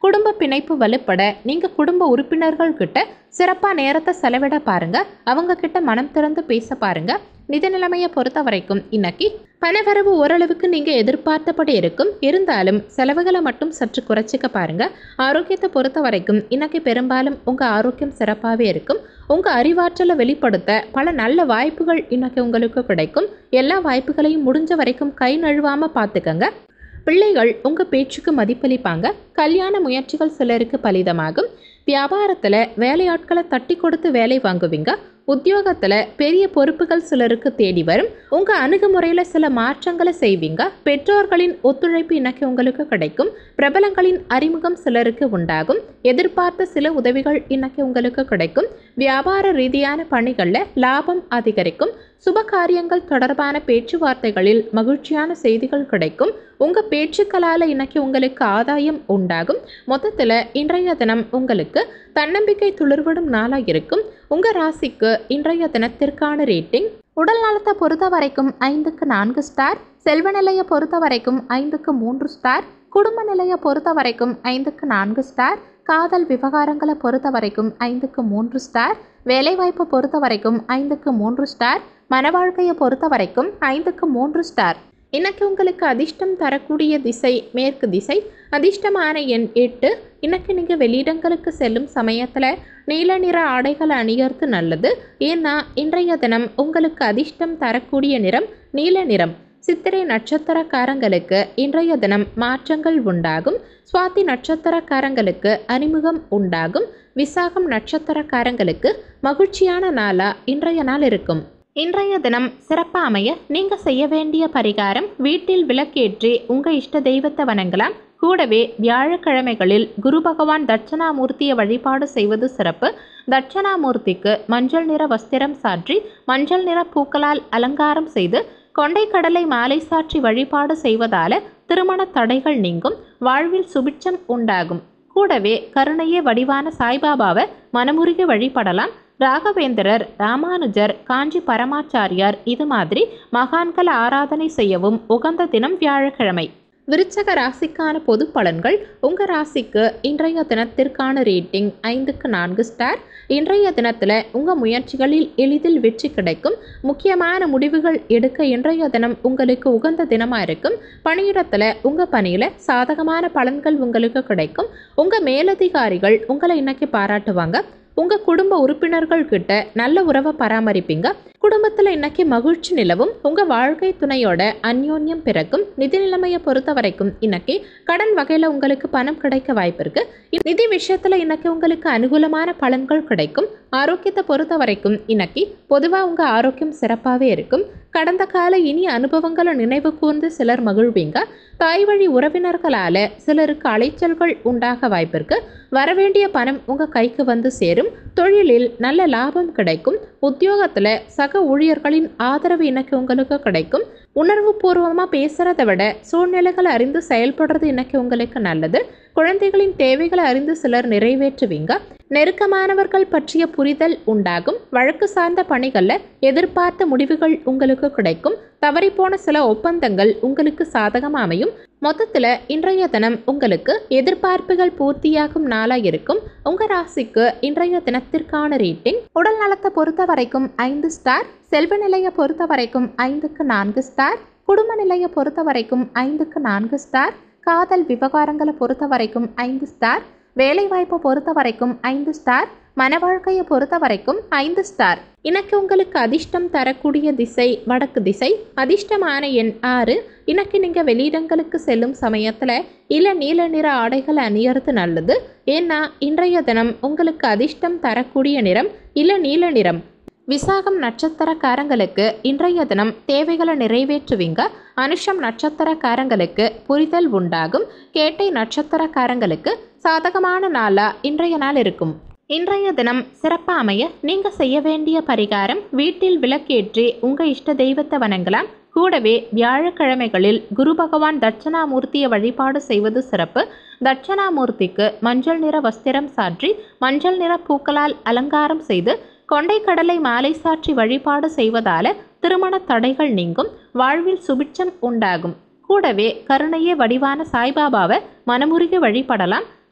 குடும்ப பிணைப்பு வலுப்பட நீங்க குடும்ப உறுப்பினர்கள் கிட்ட சிறப்பா நேரத்தை செலவிட பாருங்க அவங்க கிட்ட மனம் திறந்து பேச பாருங்க நிதி நிலைமையை பொறுத்த வரைக்கும் இன்னைக்கு பணவரவு ஓரளவுக்கு நீங்க எதிர்பார்த்தபடி இருக்கும் இருந்தாலும் செலவுகளை மட்டும் சற்று குறைச்சிக்க பாருங்க ஆரோக்கியத்தை பொறுத்த வரைக்கும் இன்னைக்கு பெரும்பாலும் உங்க ஆரோக்கியம் சிறப்பாகவே இருக்கும் உங்க அறிவாற்றலை வெளிப்படுத்த பல நல்ல வாய்ப்புகள் இன்னைக்கு உங்களுக்கு கிடைக்கும் எல்லா வாய்ப்புகளையும் முடிஞ்ச வரைக்கும் கை நழுவாம பார்த்துக்கங்க பிள்ளைகள் உங்க பேச்சுக்கு மதிப்பளிப்பாங்க கல்யாண முயற்சிகள் சிலருக்கு பலிதமாகும் வியாபாரத்துல வேலையாட்களை தட்டி கொடுத்து வேலை வாங்குவீங்க உத்தியோகத்துல பெரிய பொறுப்புகள் சிலருக்கு தேடி வரும் உங்க அணுகுமுறையில சில மாற்றங்களை செய்வீங்க பெற்றோர்களின் ஒத்துழைப்பு இன்னைக்கு உங்களுக்கு கிடைக்கும் பிரபலங்களின் அறிமுகம் சிலருக்கு உண்டாகும் எதிர்பார்த்த சில உதவிகள் இன்னைக்கு உங்களுக்கு கிடைக்கும் வியாபார ரீதியான பணிகள்ல லாபம் அதிகரிக்கும் சுப காரியங்கள் தொடர்பான பேச்சுவார்த்தைகளில் மகிழ்ச்சியான செய்திகள் கிடைக்கும் உங்க பேச்சுக்களால இன்னைக்கு உங்களுக்கு ஆதாயம் உண்டாகும் மொத்தத்துல இன்றைய தினம் உங்களுக்கு தன்னம்பிக்கை துளிர்விடும் நாளா இருக்கும் உங்க ராசிக்கு இன்றைய தினத்திற்கான ரேட்டிங் உடல் நலத்தை பொறுத்த வரைக்கும் ஐந்துக்கு நான்கு ஸ்டார் செல்வ நிலையை பொறுத்த வரைக்கும் ஐந்துக்கு மூன்று ஸ்டார் குடும்ப நிலையை பொறுத்த வரைக்கும் ஐந்துக்கு நான்கு ஸ்டார் காதல் விவகாரங்களை பொறுத்த வரைக்கும் ஐந்துக்கு மூன்று ஸ்டார் வேலைவாய்ப்பை பொறுத்த வரைக்கும் ஐந்துக்கு மூன்று ஸ்டார் மன வாழ்க்கையை பொறுத்த வரைக்கும் ஐந்துக்கு மூன்று ஸ்டார் இன்னைக்கு உங்களுக்கு அதிர்ஷ்டம் தரக்கூடிய திசை மேற்கு திசை அதிர்ஷ்டமான எண் எட்டு இன்னைக்கு நீங்கள் வெளியிடங்களுக்கு செல்லும் சமயத்தில் நீல நிற ஆடைகளை அணியறது நல்லது ஏன்னா இன்றைய தினம் உங்களுக்கு அதிர்ஷ்டம் தரக்கூடிய நிறம் நீல நிறம் சித்திரை நட்சத்திரக்காரங்களுக்கு இன்றைய தினம் மாற்றங்கள் உண்டாகும் சுவாதி நட்சத்திரக்காரங்களுக்கு அறிமுகம் உண்டாகும் விசாகம் நட்சத்திரக்காரங்களுக்கு மகிழ்ச்சியான நாளா இன்றைய நாள் இருக்கும் இன்றைய தினம் சிறப்பா அமைய நீங்க செய்ய வேண்டிய பரிகாரம் வீட்டில் விளக்கேற்றி உங்க இஷ்ட தெய்வத்தை வணங்கலாம் கூடவே வியாழக்கிழமைகளில் குரு பகவான் தட்சணாமூர்த்தியை வழிபாடு செய்வது சிறப்பு தட்சணாமூர்த்திக்கு மஞ்சள் நிற வஸ்திரம் சாற்றி மஞ்சள் நிற பூக்களால் அலங்காரம் செய்து கொண்டை கடலை மாலை சாற்றி வழிபாடு செய்வதால திருமண தடைகள் நீங்கும் வாழ்வில் சுபிட்சம் உண்டாகும் கூடவே கருணையே வடிவான சாய்பாபாவை மனமுருகி வழிபடலாம் ராகவேந்திரர் ராமானுஜர் காஞ்சி பரமாச்சாரியார் இது மாதிரி மகான்கள் ஆராதனை செய்யவும் உகந்த தினம் வியாழக்கிழமை விருச்சக ராசிக்கான பொது பலன்கள் உங்கள் ராசிக்கு இன்றைய தினத்திற்கான ரேட்டிங் ஐந்துக்கு நான்கு ஸ்டார் இன்றைய தினத்தில் உங்கள் முயற்சிகளில் எளிதில் வெற்றி கிடைக்கும் முக்கியமான முடிவுகள் எடுக்க இன்றைய தினம் உங்களுக்கு உகந்த தினமாக இருக்கும் பணியிடத்தில் உங்கள் பணியில் சாதகமான பலன்கள் உங்களுக்கு கிடைக்கும் உங்கள் மேலதிகாரிகள் உங்களை இன்னைக்கு பாராட்டுவாங்க உங்கள் குடும்ப உறுப்பினர்கள் கிட்ட நல்ல உறவை பராமரிப்பீங்க குடும்பத்தில் இன்னைக்கு மகிழ்ச்சி நிலவும் உங்கள் வாழ்க்கை துணையோட அந்யோன்யம் பிறக்கும் நிதி நிலைமையை பொறுத்த வரைக்கும் இன்னைக்கு கடன் வகையில் உங்களுக்கு பணம் கிடைக்க வாய்ப்பு இருக்கு நிதி விஷயத்தில் இன்னைக்கு உங்களுக்கு அனுகூலமான பலன்கள் கிடைக்கும் ஆரோக்கியத்தை பொறுத்த வரைக்கும் இன்னைக்கு பொதுவாக உங்கள் ஆரோக்கியம் சிறப்பாகவே இருக்கும் கடந்த கால இனி அனுபவங்களை நினைவு கூர்ந்து சிலர் மகிழ்வீங்க தாய் வழி உறவினர்களால சிலருக்கு அலைச்சல்கள் உண்டாக வாய்ப்பிருக்கு வரவேண்டிய பணம் உங்க கைக்கு வந்து சேரும் தொழிலில் நல்ல லாபம் கிடைக்கும் உத்தியோகத்துல சக ஊழியர்களின் ஆதரவு இன்னைக்கு உங்களுக்கு கிடைக்கும் உணர்வு பூர்வமாக பேசுறதை விட சூழ்நிலைகளை அறிந்து செயல்படுறது இன்னைக்கு உங்களுக்கு நல்லது குழந்தைகளின் தேவைகளை அறிந்து சிலர் நிறைவேற்றுவீங்க நெருக்கமானவர்கள் பற்றிய புரிதல் உண்டாகும் வழக்கு சார்ந்த பணிகளில் எதிர்பார்த்த முடிவுகள் உங்களுக்கு கிடைக்கும் தவறிப்போன சில ஒப்பந்தங்கள் உங்களுக்கு சாதகமாக அமையும் மொத்தத்தில் இன்றைய தினம் உங்களுக்கு எதிர்பார்ப்புகள் பூர்த்தியாகும் நாளாக இருக்கும் உங்கள் ராசிக்கு இன்றைய தினத்திற்கான ரேட்டிங் உடல் நலத்தை பொறுத்த வரைக்கும் ஐந்து ஸ்டார் செல்வ நிலையை பொறுத்த வரைக்கும் ஐந்துக்கு நான்கு ஸ்டார் குடும்ப நிலையை பொறுத்த வரைக்கும் ஐந்துக்கு நான்கு ஸ்டார் காதல் விவகாரங்களை பொறுத்த வரைக்கும் ஐந்து ஸ்டார் வேலைவாய்ப்பை பொறுத்த வரைக்கும் ஐந்து ஸ்டார் மன வாழ்க்கையை பொறுத்த வரைக்கும் ஐந்து ஸ்டார் இன்னைக்கு உங்களுக்கு அதிர்ஷ்டம் தரக்கூடிய திசை வடக்கு திசை அதிர்ஷ்டமான எண் ஆறு இன்னைக்கு நீங்கள் வெளியிடங்களுக்கு செல்லும் சமயத்தில் இள நீல நிற ஆடைகளை அணியறது நல்லது ஏன்னா இன்றைய தினம் உங்களுக்கு அதிர்ஷ்டம் தரக்கூடிய நிறம் இள நீல நிறம் விசாகம் நட்சத்திரக்காரங்களுக்கு இன்றைய தினம் தேவைகளை நிறைவேற்றுவீங்க அனுஷம் நட்சத்திரக்காரங்களுக்கு புரிதல் உண்டாகும் கேட்டை நட்சத்திரக்காரங்களுக்கு சாதகமான நாளா இன்றைய நாள் இருக்கும் இன்றைய தினம் சிறப்பாக அமைய நீங்கள் செய்ய வேண்டிய பரிகாரம் வீட்டில் விளக்கேற்றி உங்கள் இஷ்ட தெய்வத்தை வணங்கலாம் கூடவே வியாழக்கிழமைகளில் குரு பகவான் தட்சணாமூர்த்தியை வழிபாடு செய்வது சிறப்பு தட்சணாமூர்த்திக்கு மஞ்சள் நிற வஸ்திரம் சாற்றி மஞ்சள் நிற பூக்களால் அலங்காரம் செய்து கொண்டை கடலை மாலை சாற்றி வழிபாடு செய்வதால திருமண தடைகள் நீங்கும் வாழ்வில் சுபிட்சம் உண்டாகும் கூடவே கருணையே வடிவான சாய்பாபாவை மனமுருகி வழிபடலாம்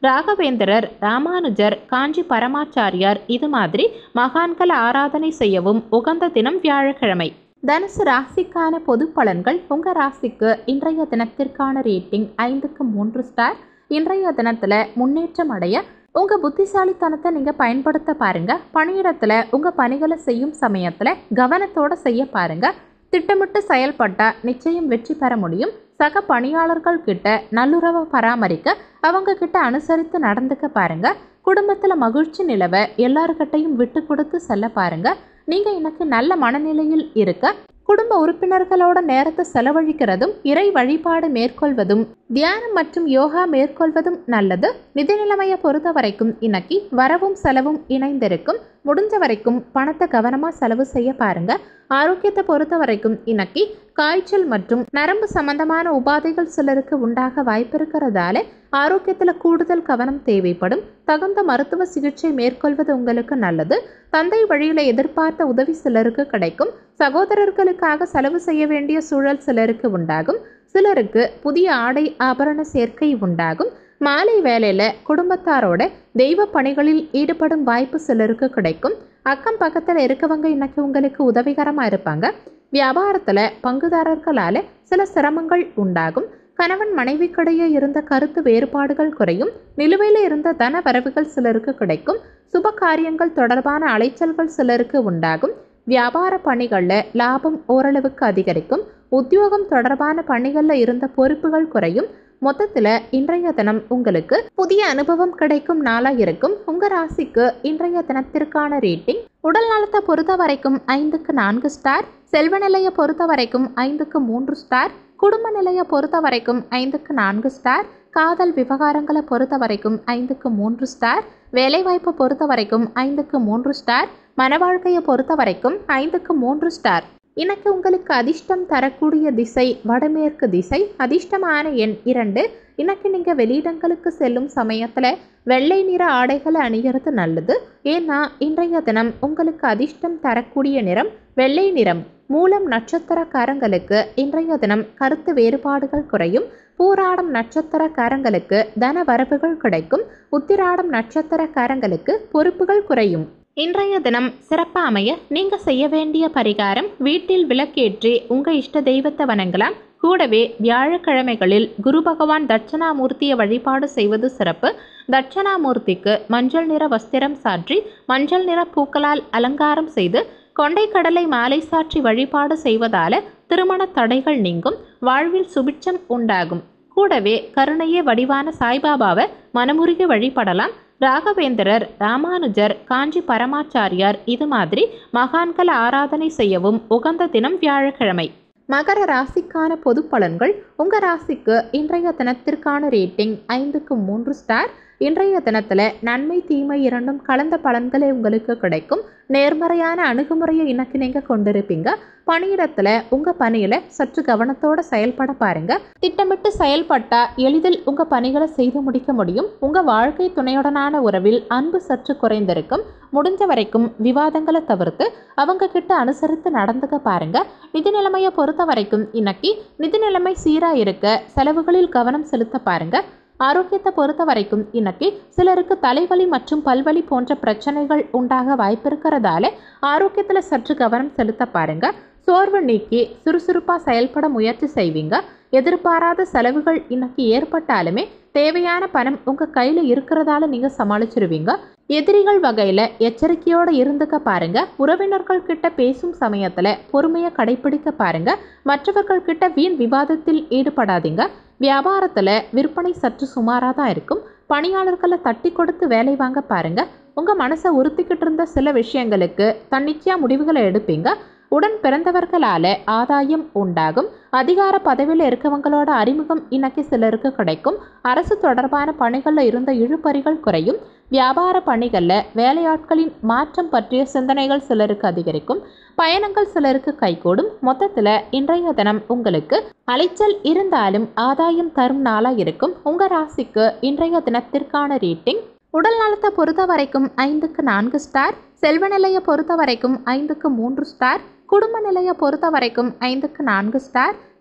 ராகவேந்திரர் ராமானுஜர் காஞ்சி பரமாச்சாரியார் இது மாதிரி மகான்கள் ஆராதனை செய்யவும் உகந்த தினம் வியாழக்கிழமை தனுசு ராசிக்கான பொது பலன்கள் உங்கள் ராசிக்கு இன்றைய தினத்திற்கான ரேட்டிங் ஐந்துக்கு மூன்று ஸ்டார் இன்றைய தினத்தில் முன்னேற்றம் அடைய உங்கள் புத்திசாலித்தனத்தை நீங்கள் பயன்படுத்த பாருங்க பணியிடத்தில் உங்கள் பணிகளை செய்யும் சமயத்தில் கவனத்தோட செய்ய பாருங்க திட்டமிட்டு செயல்பட்டா நிச்சயம் வெற்றி பெற முடியும் சக பணியாளர்கள் கிட்ட நல்லுறவை பராமரிக்க அவங்க கிட்ட அனுசரித்து நடந்துக்க பாருங்க குடும்பத்தில் மகிழ்ச்சி நிலவ எல்லார்கிட்டையும் விட்டு கொடுத்து செல்ல பாருங்க நீங்க இன்னைக்கு நல்ல மனநிலையில் இருக்க குடும்ப உறுப்பினர்களோட நேரத்தை செலவழிக்கிறதும் இறை வழிபாடு மேற்கொள்வதும் தியானம் மற்றும் யோகா மேற்கொள்வதும் நல்லது நிதி நிலைமையை பொறுத்த வரைக்கும் இன்னைக்கு வரவும் செலவும் இணைந்திருக்கும் முடிஞ்ச வரைக்கும் பணத்தை கவனமா செலவு செய்ய பாருங்க ஆரோக்கியத்தை பொறுத்த வரைக்கும் இன்னைக்கு காய்ச்சல் மற்றும் நரம்பு சம்பந்தமான உபாதைகள் சிலருக்கு உண்டாக வாய்ப்பு இருக்கிறதால ஆரோக்கியத்தில் கூடுதல் கவனம் தேவைப்படும் தகுந்த மருத்துவ சிகிச்சை மேற்கொள்வது உங்களுக்கு நல்லது தந்தை வழியில் எதிர்பார்த்த உதவி சிலருக்கு கிடைக்கும் சகோதரர்களுக்காக செலவு செய்ய வேண்டிய சூழல் சிலருக்கு உண்டாகும் சிலருக்கு புதிய ஆடை ஆபரண சேர்க்கை உண்டாகும் மாலை வேலையில குடும்பத்தாரோட தெய்வ பணிகளில் ஈடுபடும் வாய்ப்பு சிலருக்கு கிடைக்கும் அக்கம் பக்கத்தில் இருக்கவங்க இன்னைக்கு உங்களுக்கு உதவிகரமாக இருப்பாங்க வியாபாரத்தில் பங்குதாரர்களால் சில சிரமங்கள் உண்டாகும் கணவன் மனைவிக்கிடையே இருந்த கருத்து வேறுபாடுகள் குறையும் நிலுவையில் இருந்த தன வரவுகள் சிலருக்கு கிடைக்கும் சுப காரியங்கள் தொடர்பான அலைச்சல்கள் சிலருக்கு உண்டாகும் வியாபார பணிகளில் லாபம் ஓரளவுக்கு அதிகரிக்கும் உத்தியோகம் தொடர்பான பணிகளில் இருந்த பொறுப்புகள் குறையும் மொத்தத்தில் இன்றைய தினம் உங்களுக்கு புதிய அனுபவம் கிடைக்கும் நாளாக இருக்கும் உங்கள் ராசிக்கு இன்றைய தினத்திற்கான ரேட்டிங் உடல் நலத்தை பொறுத்த வரைக்கும் ஐந்துக்கு நான்கு ஸ்டார் செல்வ நிலையை பொறுத்த வரைக்கும் ஐந்துக்கு மூன்று ஸ்டார் குடும்ப நிலையை பொறுத்த வரைக்கும் ஐந்துக்கு நான்கு ஸ்டார் காதல் விவகாரங்களை பொறுத்த வரைக்கும் ஐந்துக்கு மூன்று ஸ்டார் வேலைவாய்ப்பை பொறுத்த வரைக்கும் ஐந்துக்கு மூன்று ஸ்டார் மன வாழ்க்கையை பொறுத்த வரைக்கும் ஐந்துக்கு மூன்று ஸ்டார் இன்னைக்கு உங்களுக்கு அதிர்ஷ்டம் தரக்கூடிய திசை வடமேற்கு திசை அதிர்ஷ்டமான எண் இரண்டு இன்னைக்கு நீங்கள் வெளியிடங்களுக்கு செல்லும் சமயத்தில் வெள்ளை நிற ஆடைகளை அணிகிறது நல்லது ஏன்னா இன்றைய தினம் உங்களுக்கு அதிர்ஷ்டம் தரக்கூடிய நிறம் வெள்ளை நிறம் மூலம் நட்சத்திரக்காரங்களுக்கு இன்றைய தினம் கருத்து வேறுபாடுகள் குறையும் பூராடம் நட்சத்திரக்காரங்களுக்கு தன வரவுகள் கிடைக்கும் உத்திராடம் நட்சத்திரக்காரங்களுக்கு பொறுப்புகள் குறையும் இன்றைய தினம் சிறப்பாக அமைய நீங்க செய்ய வேண்டிய பரிகாரம் வீட்டில் விளக்கேற்றி உங்க இஷ்ட தெய்வத்தை வணங்கலாம் கூடவே வியாழக்கிழமைகளில் குரு பகவான் தட்சணாமூர்த்தியை வழிபாடு செய்வது சிறப்பு தட்சணாமூர்த்திக்கு மஞ்சள் நிற வஸ்திரம் சாற்றி மஞ்சள் நிற பூக்களால் அலங்காரம் செய்து கொண்டை கடலை மாலை சாற்றி வழிபாடு செய்வதால திருமண தடைகள் நீங்கும் வாழ்வில் சுபிட்சம் உண்டாகும் கூடவே கருணையே வடிவான சாய்பாபாவை மனமுருகி வழிபடலாம் ராகவேந்திரர் ராமானுஜர் காஞ்சி பரமாச்சாரியார் இது மாதிரி மகான்கள் ஆராதனை செய்யவும் உகந்த தினம் வியாழக்கிழமை மகர ராசிக்கான பொது பலன்கள் உங்கள் ராசிக்கு இன்றைய தினத்திற்கான ரேட்டிங் ஐந்துக்கு மூன்று ஸ்டார் இன்றைய தினத்தில் நன்மை தீமை இரண்டும் கலந்த பலன்களே உங்களுக்கு கிடைக்கும் நேர்மறையான அணுகுமுறையை இன்னைக்கு நீங்கள் கொண்டிருப்பீங்க பணியிடத்தில் உங்கள் பணியில் சற்று கவனத்தோட செயல்பட பாருங்க திட்டமிட்டு செயல்பட்டா எளிதில் உங்கள் பணிகளை செய்து முடிக்க முடியும் உங்கள் வாழ்க்கை துணையுடனான உறவில் அன்பு சற்று குறைந்திருக்கும் முடிஞ்ச வரைக்கும் விவாதங்களை தவிர்த்து அவங்க கிட்ட அனுசரித்து நடந்துக்க பாருங்க நிதி நிலைமையை பொறுத்த வரைக்கும் இன்னைக்கு நிதி நிலைமை சீராக இருக்க செலவுகளில் கவனம் செலுத்த பாருங்க ஆரோக்கியத்தை பொறுத்த வரைக்கும் இன்னைக்கு சிலருக்கு தலைவலி மற்றும் பல்வலி போன்ற பிரச்சனைகள் உண்டாக வாய்ப்பிருக்கிறதால ஆரோக்கியத்தில் சற்று கவனம் செலுத்த பாருங்க சோர்வு நீக்கி சுறுசுறுப்பாக செயல்பட முயற்சி செய்வீங்க எதிர்பாராத செலவுகள் இன்னைக்கு ஏற்பட்டாலுமே தேவையான பணம் உங்கள் கையில் இருக்கிறதால நீங்கள் சமாளிச்சிருவீங்க எதிரிகள் வகையில் எச்சரிக்கையோடு இருந்துக்க பாருங்க உறவினர்கள் கிட்ட பேசும் சமயத்தில் பொறுமையை கடைபிடிக்க பாருங்க மற்றவர்கள் கிட்ட வீண் விவாதத்தில் ஈடுபடாதீங்க வியாபாரத்தில் விற்பனை சற்று சுமாராக தான் இருக்கும் பணியாளர்களை தட்டி கொடுத்து வேலை வாங்க பாருங்க உங்கள் மனசை உறுத்திக்கிட்டு இருந்த சில விஷயங்களுக்கு தன்னிச்சையாக முடிவுகளை எடுப்பீங்க உடன் பிறந்தவர்களால ஆதாயம் உண்டாகும் அதிகார பதவியில் இருக்கவங்களோட அறிமுகம் இன்னைக்கு சிலருக்கு கிடைக்கும் அரசு தொடர்பான பணிகளில் இருந்த இழுபறிகள் குறையும் வியாபார பணிகளில் வேலையாட்களின் மாற்றம் பற்றிய சிந்தனைகள் சிலருக்கு அதிகரிக்கும் பயணங்கள் சிலருக்கு கைகூடும் மொத்தத்தில் இன்றைய தினம் உங்களுக்கு அலைச்சல் இருந்தாலும் ஆதாயம் தரும் நாளாக இருக்கும் உங்கள் ராசிக்கு இன்றைய தினத்திற்கான ரேட்டிங் உடல் நலத்தை பொறுத்த வரைக்கும் ஐந்துக்கு நான்கு ஸ்டார் செல்வ நிலையை பொறுத்த வரைக்கும் ஐந்துக்கு மூன்று ஸ்டார் குடும்ப நிலையை பொறுத்த வரைக்கும் ஐந்துக்கு நான்கு ஸ்டார்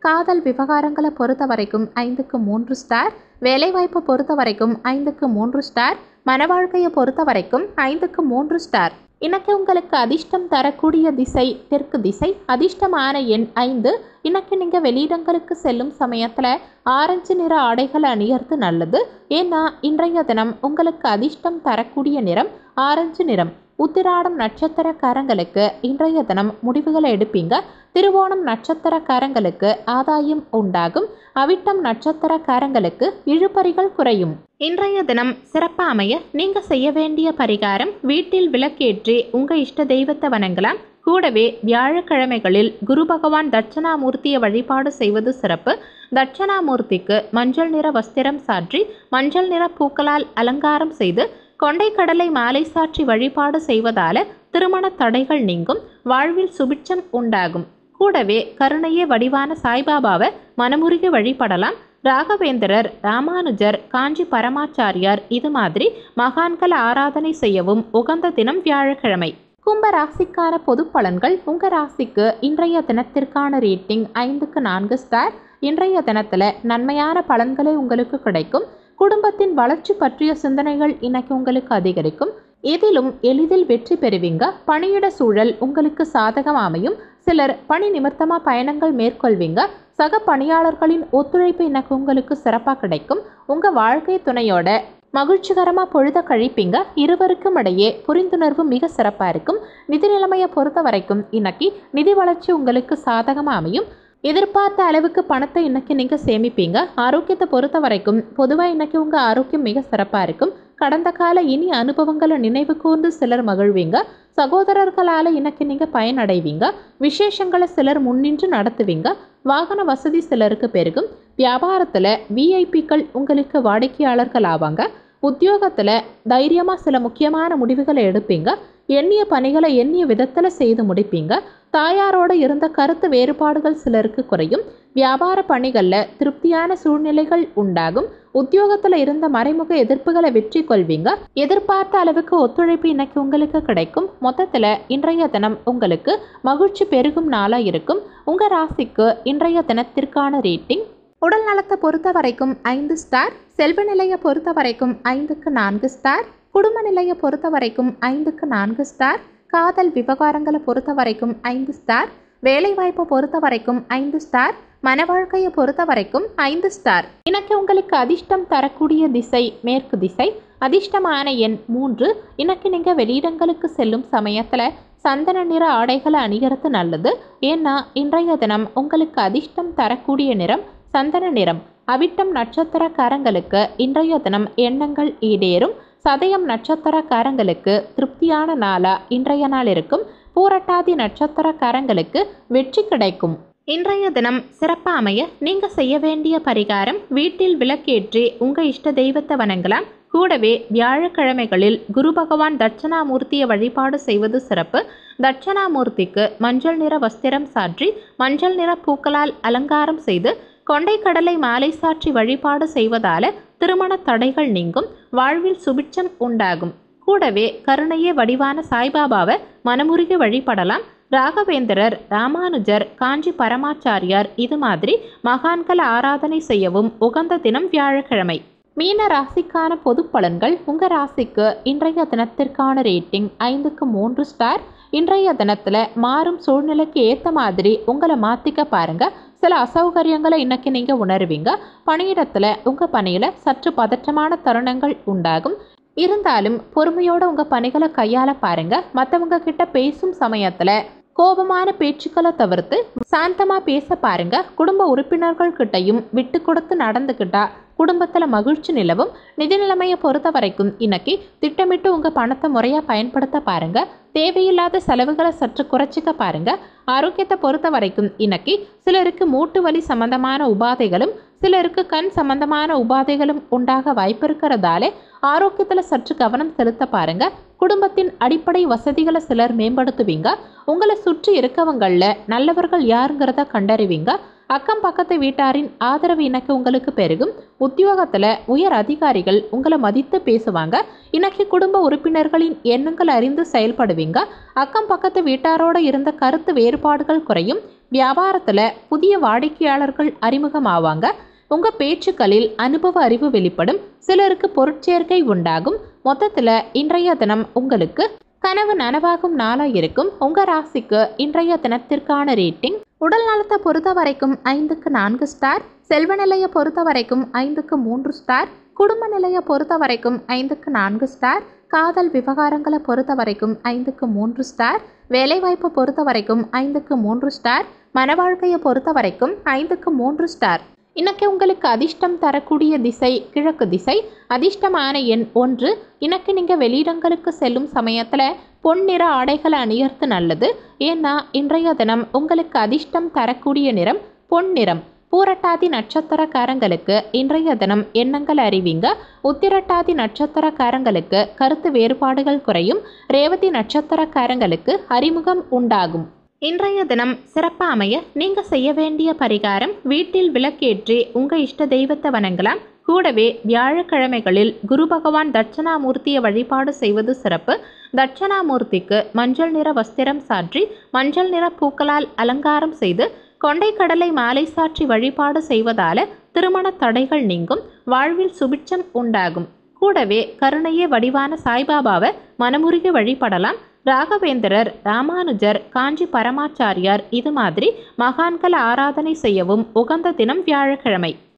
காதல் விவகாரங்களை பொறுத்த வரைக்கும் ஐந்துக்கு மூன்று ஸ்டார் வேலைவாய்ப்பை பொறுத்த வரைக்கும் ஐந்துக்கு மூன்று ஸ்டார் மனவாழ்க்கையை பொறுத்த வரைக்கும் ஐந்துக்கு மூன்று ஸ்டார் இன்னைக்கு உங்களுக்கு அதிர்ஷ்டம் தரக்கூடிய திசை தெற்கு திசை அதிர்ஷ்டமான எண் ஐந்து இன்னைக்கு நீங்கள் வெளியிடங்களுக்கு செல்லும் சமயத்தில் ஆரஞ்சு நிற ஆடைகளை அணியறது நல்லது ஏன்னா இன்றைய தினம் உங்களுக்கு அதிர்ஷ்டம் தரக்கூடிய நிறம் ஆரஞ்சு நிறம் உத்திராடம் நட்சத்திரக்காரங்களுக்கு இன்றைய தினம் முடிவுகளை எடுப்பீங்க திருவோணம் நட்சத்திரக்காரங்களுக்கு ஆதாயம் உண்டாகும் அவிட்டம் நட்சத்திரக்காரங்களுக்கு இழுபறிகள் குறையும் இன்றைய தினம் சிறப்பாக அமைய நீங்க செய்ய வேண்டிய பரிகாரம் வீட்டில் விளக்கேற்றி உங்க இஷ்ட தெய்வத்தை வணங்கலாம் கூடவே வியாழக்கிழமைகளில் குரு பகவான் தட்சணாமூர்த்தியை வழிபாடு செய்வது சிறப்பு தட்சணாமூர்த்திக்கு மஞ்சள் நிற வஸ்திரம் சாற்றி மஞ்சள் நிற பூக்களால் அலங்காரம் செய்து கொண்டைக்கடலை மாலை சாற்றி வழிபாடு செய்வதால திருமண தடைகள் நீங்கும் வாழ்வில் சுபிட்சம் உண்டாகும் கூடவே கருணையே வடிவான சாய்பாபாவை மனமுருகி வழிபடலாம் ராகவேந்திரர் ராமானுஜர் காஞ்சி பரமாச்சாரியார் இது மாதிரி மகான்கள் ஆராதனை செய்யவும் உகந்த தினம் வியாழக்கிழமை கும்ப ராசிக்கான பொது பலன்கள் உங்க ராசிக்கு இன்றைய தினத்திற்கான ரேட்டிங் ஐந்துக்கு நான்கு ஸ்டார் இன்றைய தினத்துல நன்மையான பலன்களே உங்களுக்கு கிடைக்கும் குடும்பத்தின் வளர்ச்சி பற்றிய சிந்தனைகள் இன்னைக்கு உங்களுக்கு அதிகரிக்கும் எதிலும் எளிதில் வெற்றி பெறுவீங்க பணியிட சூழல் உங்களுக்கு சாதகம் அமையும் சிலர் பணி நிமித்தமா பயணங்கள் மேற்கொள்வீங்க சக பணியாளர்களின் ஒத்துழைப்பு இன்னைக்கு உங்களுக்கு சிறப்பாக கிடைக்கும் உங்க வாழ்க்கை துணையோட மகிழ்ச்சிகரமாக பொழுத கழிப்பீங்க இருவருக்கும் இடையே புரிந்துணர்வு மிக சிறப்பாக இருக்கும் நிதி நிலைமையை பொறுத்த வரைக்கும் இன்னைக்கு நிதி வளர்ச்சி உங்களுக்கு சாதகமாக அமையும் எதிர்பார்த்த அளவுக்கு பணத்தை இன்னைக்கு நீங்கள் சேமிப்பீங்க ஆரோக்கியத்தை பொறுத்த வரைக்கும் பொதுவாக இன்னைக்கு உங்கள் ஆரோக்கியம் மிக சிறப்பாக இருக்கும் கடந்த கால இனி அனுபவங்களை நினைவு கூர்ந்து சிலர் மகிழ்வீங்க சகோதரர்களால் இன்னைக்கு நீங்கள் பயனடைவீங்க விசேஷங்களை சிலர் முன்னின்று நடத்துவீங்க வாகன வசதி சிலருக்கு பெருகும் வியாபாரத்தில் விஐபிக்கள் உங்களுக்கு வாடிக்கையாளர்கள் ஆவாங்க உத்தியோகத்தில் தைரியமாக சில முக்கியமான முடிவுகளை எடுப்பீங்க எண்ணிய பணிகளை எண்ணிய விதத்தில் செய்து முடிப்பீங்க தாயாரோட இருந்த கருத்து வேறுபாடுகள் சிலருக்கு குறையும் வியாபார பணிகளில் திருப்தியான சூழ்நிலைகள் உண்டாகும் உத்தியோகத்தில் இருந்த மறைமுக எதிர்ப்புகளை வெற்றி கொள்வீங்க எதிர்பார்த்த அளவுக்கு ஒத்துழைப்பு இன்னைக்கு உங்களுக்கு கிடைக்கும் மொத்தத்தில் இன்றைய தினம் உங்களுக்கு மகிழ்ச்சி பெருகும் நாளாக இருக்கும் உங்கள் ராசிக்கு இன்றைய தினத்திற்கான ரேட்டிங் உடல் நலத்தை பொறுத்த வரைக்கும் ஐந்து ஸ்டார் செல்வ நிலையை பொறுத்த வரைக்கும் ஐந்துக்கு நான்கு ஸ்டார் குடும்ப நிலையை பொறுத்த வரைக்கும் ஐந்துக்கு நான்கு ஸ்டார் காதல் விவகாரங்களை பொறுத்த வரைக்கும் ஐந்து ஸ்டார் வேலைவாய்ப்பை பொறுத்த வரைக்கும் ஐந்து ஸ்டார் மன வாழ்க்கையை பொறுத்த வரைக்கும் ஐந்து ஸ்டார் இன்னைக்கு உங்களுக்கு அதிர்ஷ்டம் தரக்கூடிய திசை மேற்கு திசை அதிர்ஷ்டமான எண் மூன்று இன்னைக்கு நீங்கள் வெளியிடங்களுக்கு செல்லும் சமயத்தில் சந்தன நிற ஆடைகளை அணிகிறது நல்லது ஏன்னா இன்றைய தினம் உங்களுக்கு அதிர்ஷ்டம் தரக்கூடிய நிறம் சந்தன நிறம் அவிட்டம் நட்சத்திரக்காரங்களுக்கு இன்றைய தினம் எண்ணங்கள் ஈடேறும் சதயம் நட்சத்திரக்காரங்களுக்கு திருப்தியான நாளா இன்றைய நாள் இருக்கும் பூரட்டாதி நட்சத்திரக்காரங்களுக்கு வெற்றி கிடைக்கும் இன்றைய தினம் சிறப்பாக அமைய நீங்க செய்ய வேண்டிய பரிகாரம் வீட்டில் விளக்கேற்றி உங்க இஷ்ட தெய்வத்தை வணங்கலாம் கூடவே வியாழக்கிழமைகளில் குரு பகவான் தட்சணாமூர்த்தியை வழிபாடு செய்வது சிறப்பு தட்சணாமூர்த்திக்கு மஞ்சள் நிற வஸ்திரம் சாற்றி மஞ்சள் நிற பூக்களால் அலங்காரம் செய்து கொண்டைக்கடலை மாலை சாற்றி வழிபாடு செய்வதால திருமண தடைகள் நீங்கும் வாழ்வில் சுபிட்சம் உண்டாகும் கூடவே கருணையே வடிவான சாய்பாபாவை மனமுருகி வழிபடலாம் ராகவேந்திரர் ராமானுஜர் காஞ்சி பரமாச்சாரியார் இது மாதிரி மகான்கள் ஆராதனை செய்யவும் உகந்த தினம் வியாழக்கிழமை மீன ராசிக்கான பொது பலன்கள் உங்க ராசிக்கு இன்றைய தினத்திற்கான ரேட்டிங் ஐந்துக்கு மூன்று ஸ்டார் இன்றைய தினத்துல மாறும் சூழ்நிலைக்கு ஏற்ற மாதிரி உங்களை மாத்திக்க பாருங்க சில அசௌகரியங்களை இன்னைக்கு நீங்க உணருவீங்க பணியிடத்துல உங்க பணியில சற்று பதற்றமான தருணங்கள் உண்டாகும் இருந்தாலும் பொறுமையோட உங்க பணிகளை கையாள பாருங்க மற்றவங்க கிட்ட பேசும் சமயத்துல கோபமான பேச்சுக்களை தவிர்த்து சாந்தமா பேச பாருங்க குடும்ப உறுப்பினர்கள் கிட்டையும் விட்டு கொடுத்து நடந்துக்கிட்டா குடும்பத்துல மகிழ்ச்சி நிலவும் நிதி நிலைமையை பொறுத்த வரைக்கும் இன்னைக்கு திட்டமிட்டு உங்க பணத்தை முறையா பயன்படுத்த பாருங்க தேவையில்லாத செலவுகளை சற்று குறைச்சிக்க பாருங்க ஆரோக்கியத்தை பொறுத்த வரைக்கும் இன்னைக்கு சிலருக்கு மூட்டு வலி சம்பந்தமான உபாதைகளும் சிலருக்கு கண் சம்பந்தமான உபாதைகளும் உண்டாக வாய்ப்பு இருக்கிறதாலே ஆரோக்கியத்தில் சற்று கவனம் செலுத்த பாருங்க குடும்பத்தின் அடிப்படை வசதிகளை சிலர் மேம்படுத்துவீங்க உங்களை சுற்றி இருக்கவங்கள நல்லவர்கள் யாருங்கிறத கண்டறிவீங்க அக்கம் பக்கத்து வீட்டாரின் ஆதரவு இன்னைக்கு உங்களுக்கு பெருகும் உத்தியோகத்தில் உயர் அதிகாரிகள் உங்களை மதித்து பேசுவாங்க இன்னைக்கு குடும்ப உறுப்பினர்களின் எண்ணங்கள் அறிந்து செயல்படுவீங்க அக்கம் பக்கத்து வீட்டாரோட இருந்த கருத்து வேறுபாடுகள் குறையும் வியாபாரத்தில் புதிய வாடிக்கையாளர்கள் அறிமுகமாவாங்க உங்க பேச்சுக்களில் அனுபவ அறிவு வெளிப்படும் சிலருக்கு பொருட்சேர்க்கை உண்டாகும் மொத்தத்தில் இன்றைய தினம் உங்களுக்கு கனவு நனவாகும் நாளா இருக்கும் உங்க ராசிக்கு இன்றைய தினத்திற்கான ரேட்டிங் உடல் நலத்தை பொறுத்த வரைக்கும் ஐந்துக்கு நான்கு ஸ்டார் செல்வ நிலையை பொறுத்த வரைக்கும் ஐந்துக்கு மூன்று ஸ்டார் குடும்ப நிலையை பொறுத்த வரைக்கும் ஐந்துக்கு நான்கு ஸ்டார் காதல் விவகாரங்களை பொறுத்த வரைக்கும் ஐந்துக்கு மூன்று ஸ்டார் வேலைவாய்ப்பை பொறுத்த வரைக்கும் ஐந்துக்கு மூன்று ஸ்டார் மனவாழ்க்கையை பொறுத்த வரைக்கும் ஐந்துக்கு மூன்று ஸ்டார் இன்னைக்கு உங்களுக்கு அதிர்ஷ்டம் தரக்கூடிய திசை கிழக்கு திசை அதிர்ஷ்டமான எண் ஒன்று இன்னைக்கு நீங்கள் வெளியிடங்களுக்கு செல்லும் சமயத்தில் பொன்னிற ஆடைகளை அணியறது நல்லது ஏன்னா இன்றைய தினம் உங்களுக்கு அதிர்ஷ்டம் தரக்கூடிய நிறம் பொன்னிறம் பூரட்டாதி நட்சத்திரக்காரங்களுக்கு இன்றைய தினம் எண்ணங்கள் அறிவிங்க உத்திரட்டாதி நட்சத்திரக்காரங்களுக்கு கருத்து வேறுபாடுகள் குறையும் ரேவதி நட்சத்திரக்காரங்களுக்கு அறிமுகம் உண்டாகும் இன்றைய தினம் சிறப்பாக அமைய நீங்கள் செய்ய வேண்டிய பரிகாரம் வீட்டில் விளக்கேற்றி உங்கள் இஷ்ட தெய்வத்தை வணங்கலாம் கூடவே வியாழக்கிழமைகளில் குரு பகவான் தட்சணாமூர்த்தியை வழிபாடு செய்வது சிறப்பு தட்சணாமூர்த்திக்கு மஞ்சள் நிற வஸ்திரம் சாற்றி மஞ்சள் நிற பூக்களால் அலங்காரம் செய்து கொண்டைக்கடலை மாலை சாற்றி வழிபாடு செய்வதால திருமண தடைகள் நீங்கும் வாழ்வில் சுபிட்சம் உண்டாகும் கூடவே கருணையே வடிவான சாய்பாபாவை மனமுருகி வழிபடலாம் ராகவேந்திரர் ராமானுஜர் காஞ்சி பரமாச்சாரியார் இது மாதிரி மகான்கள் ஆராதனை செய்யவும் உகந்த தினம் வியாழக்கிழமை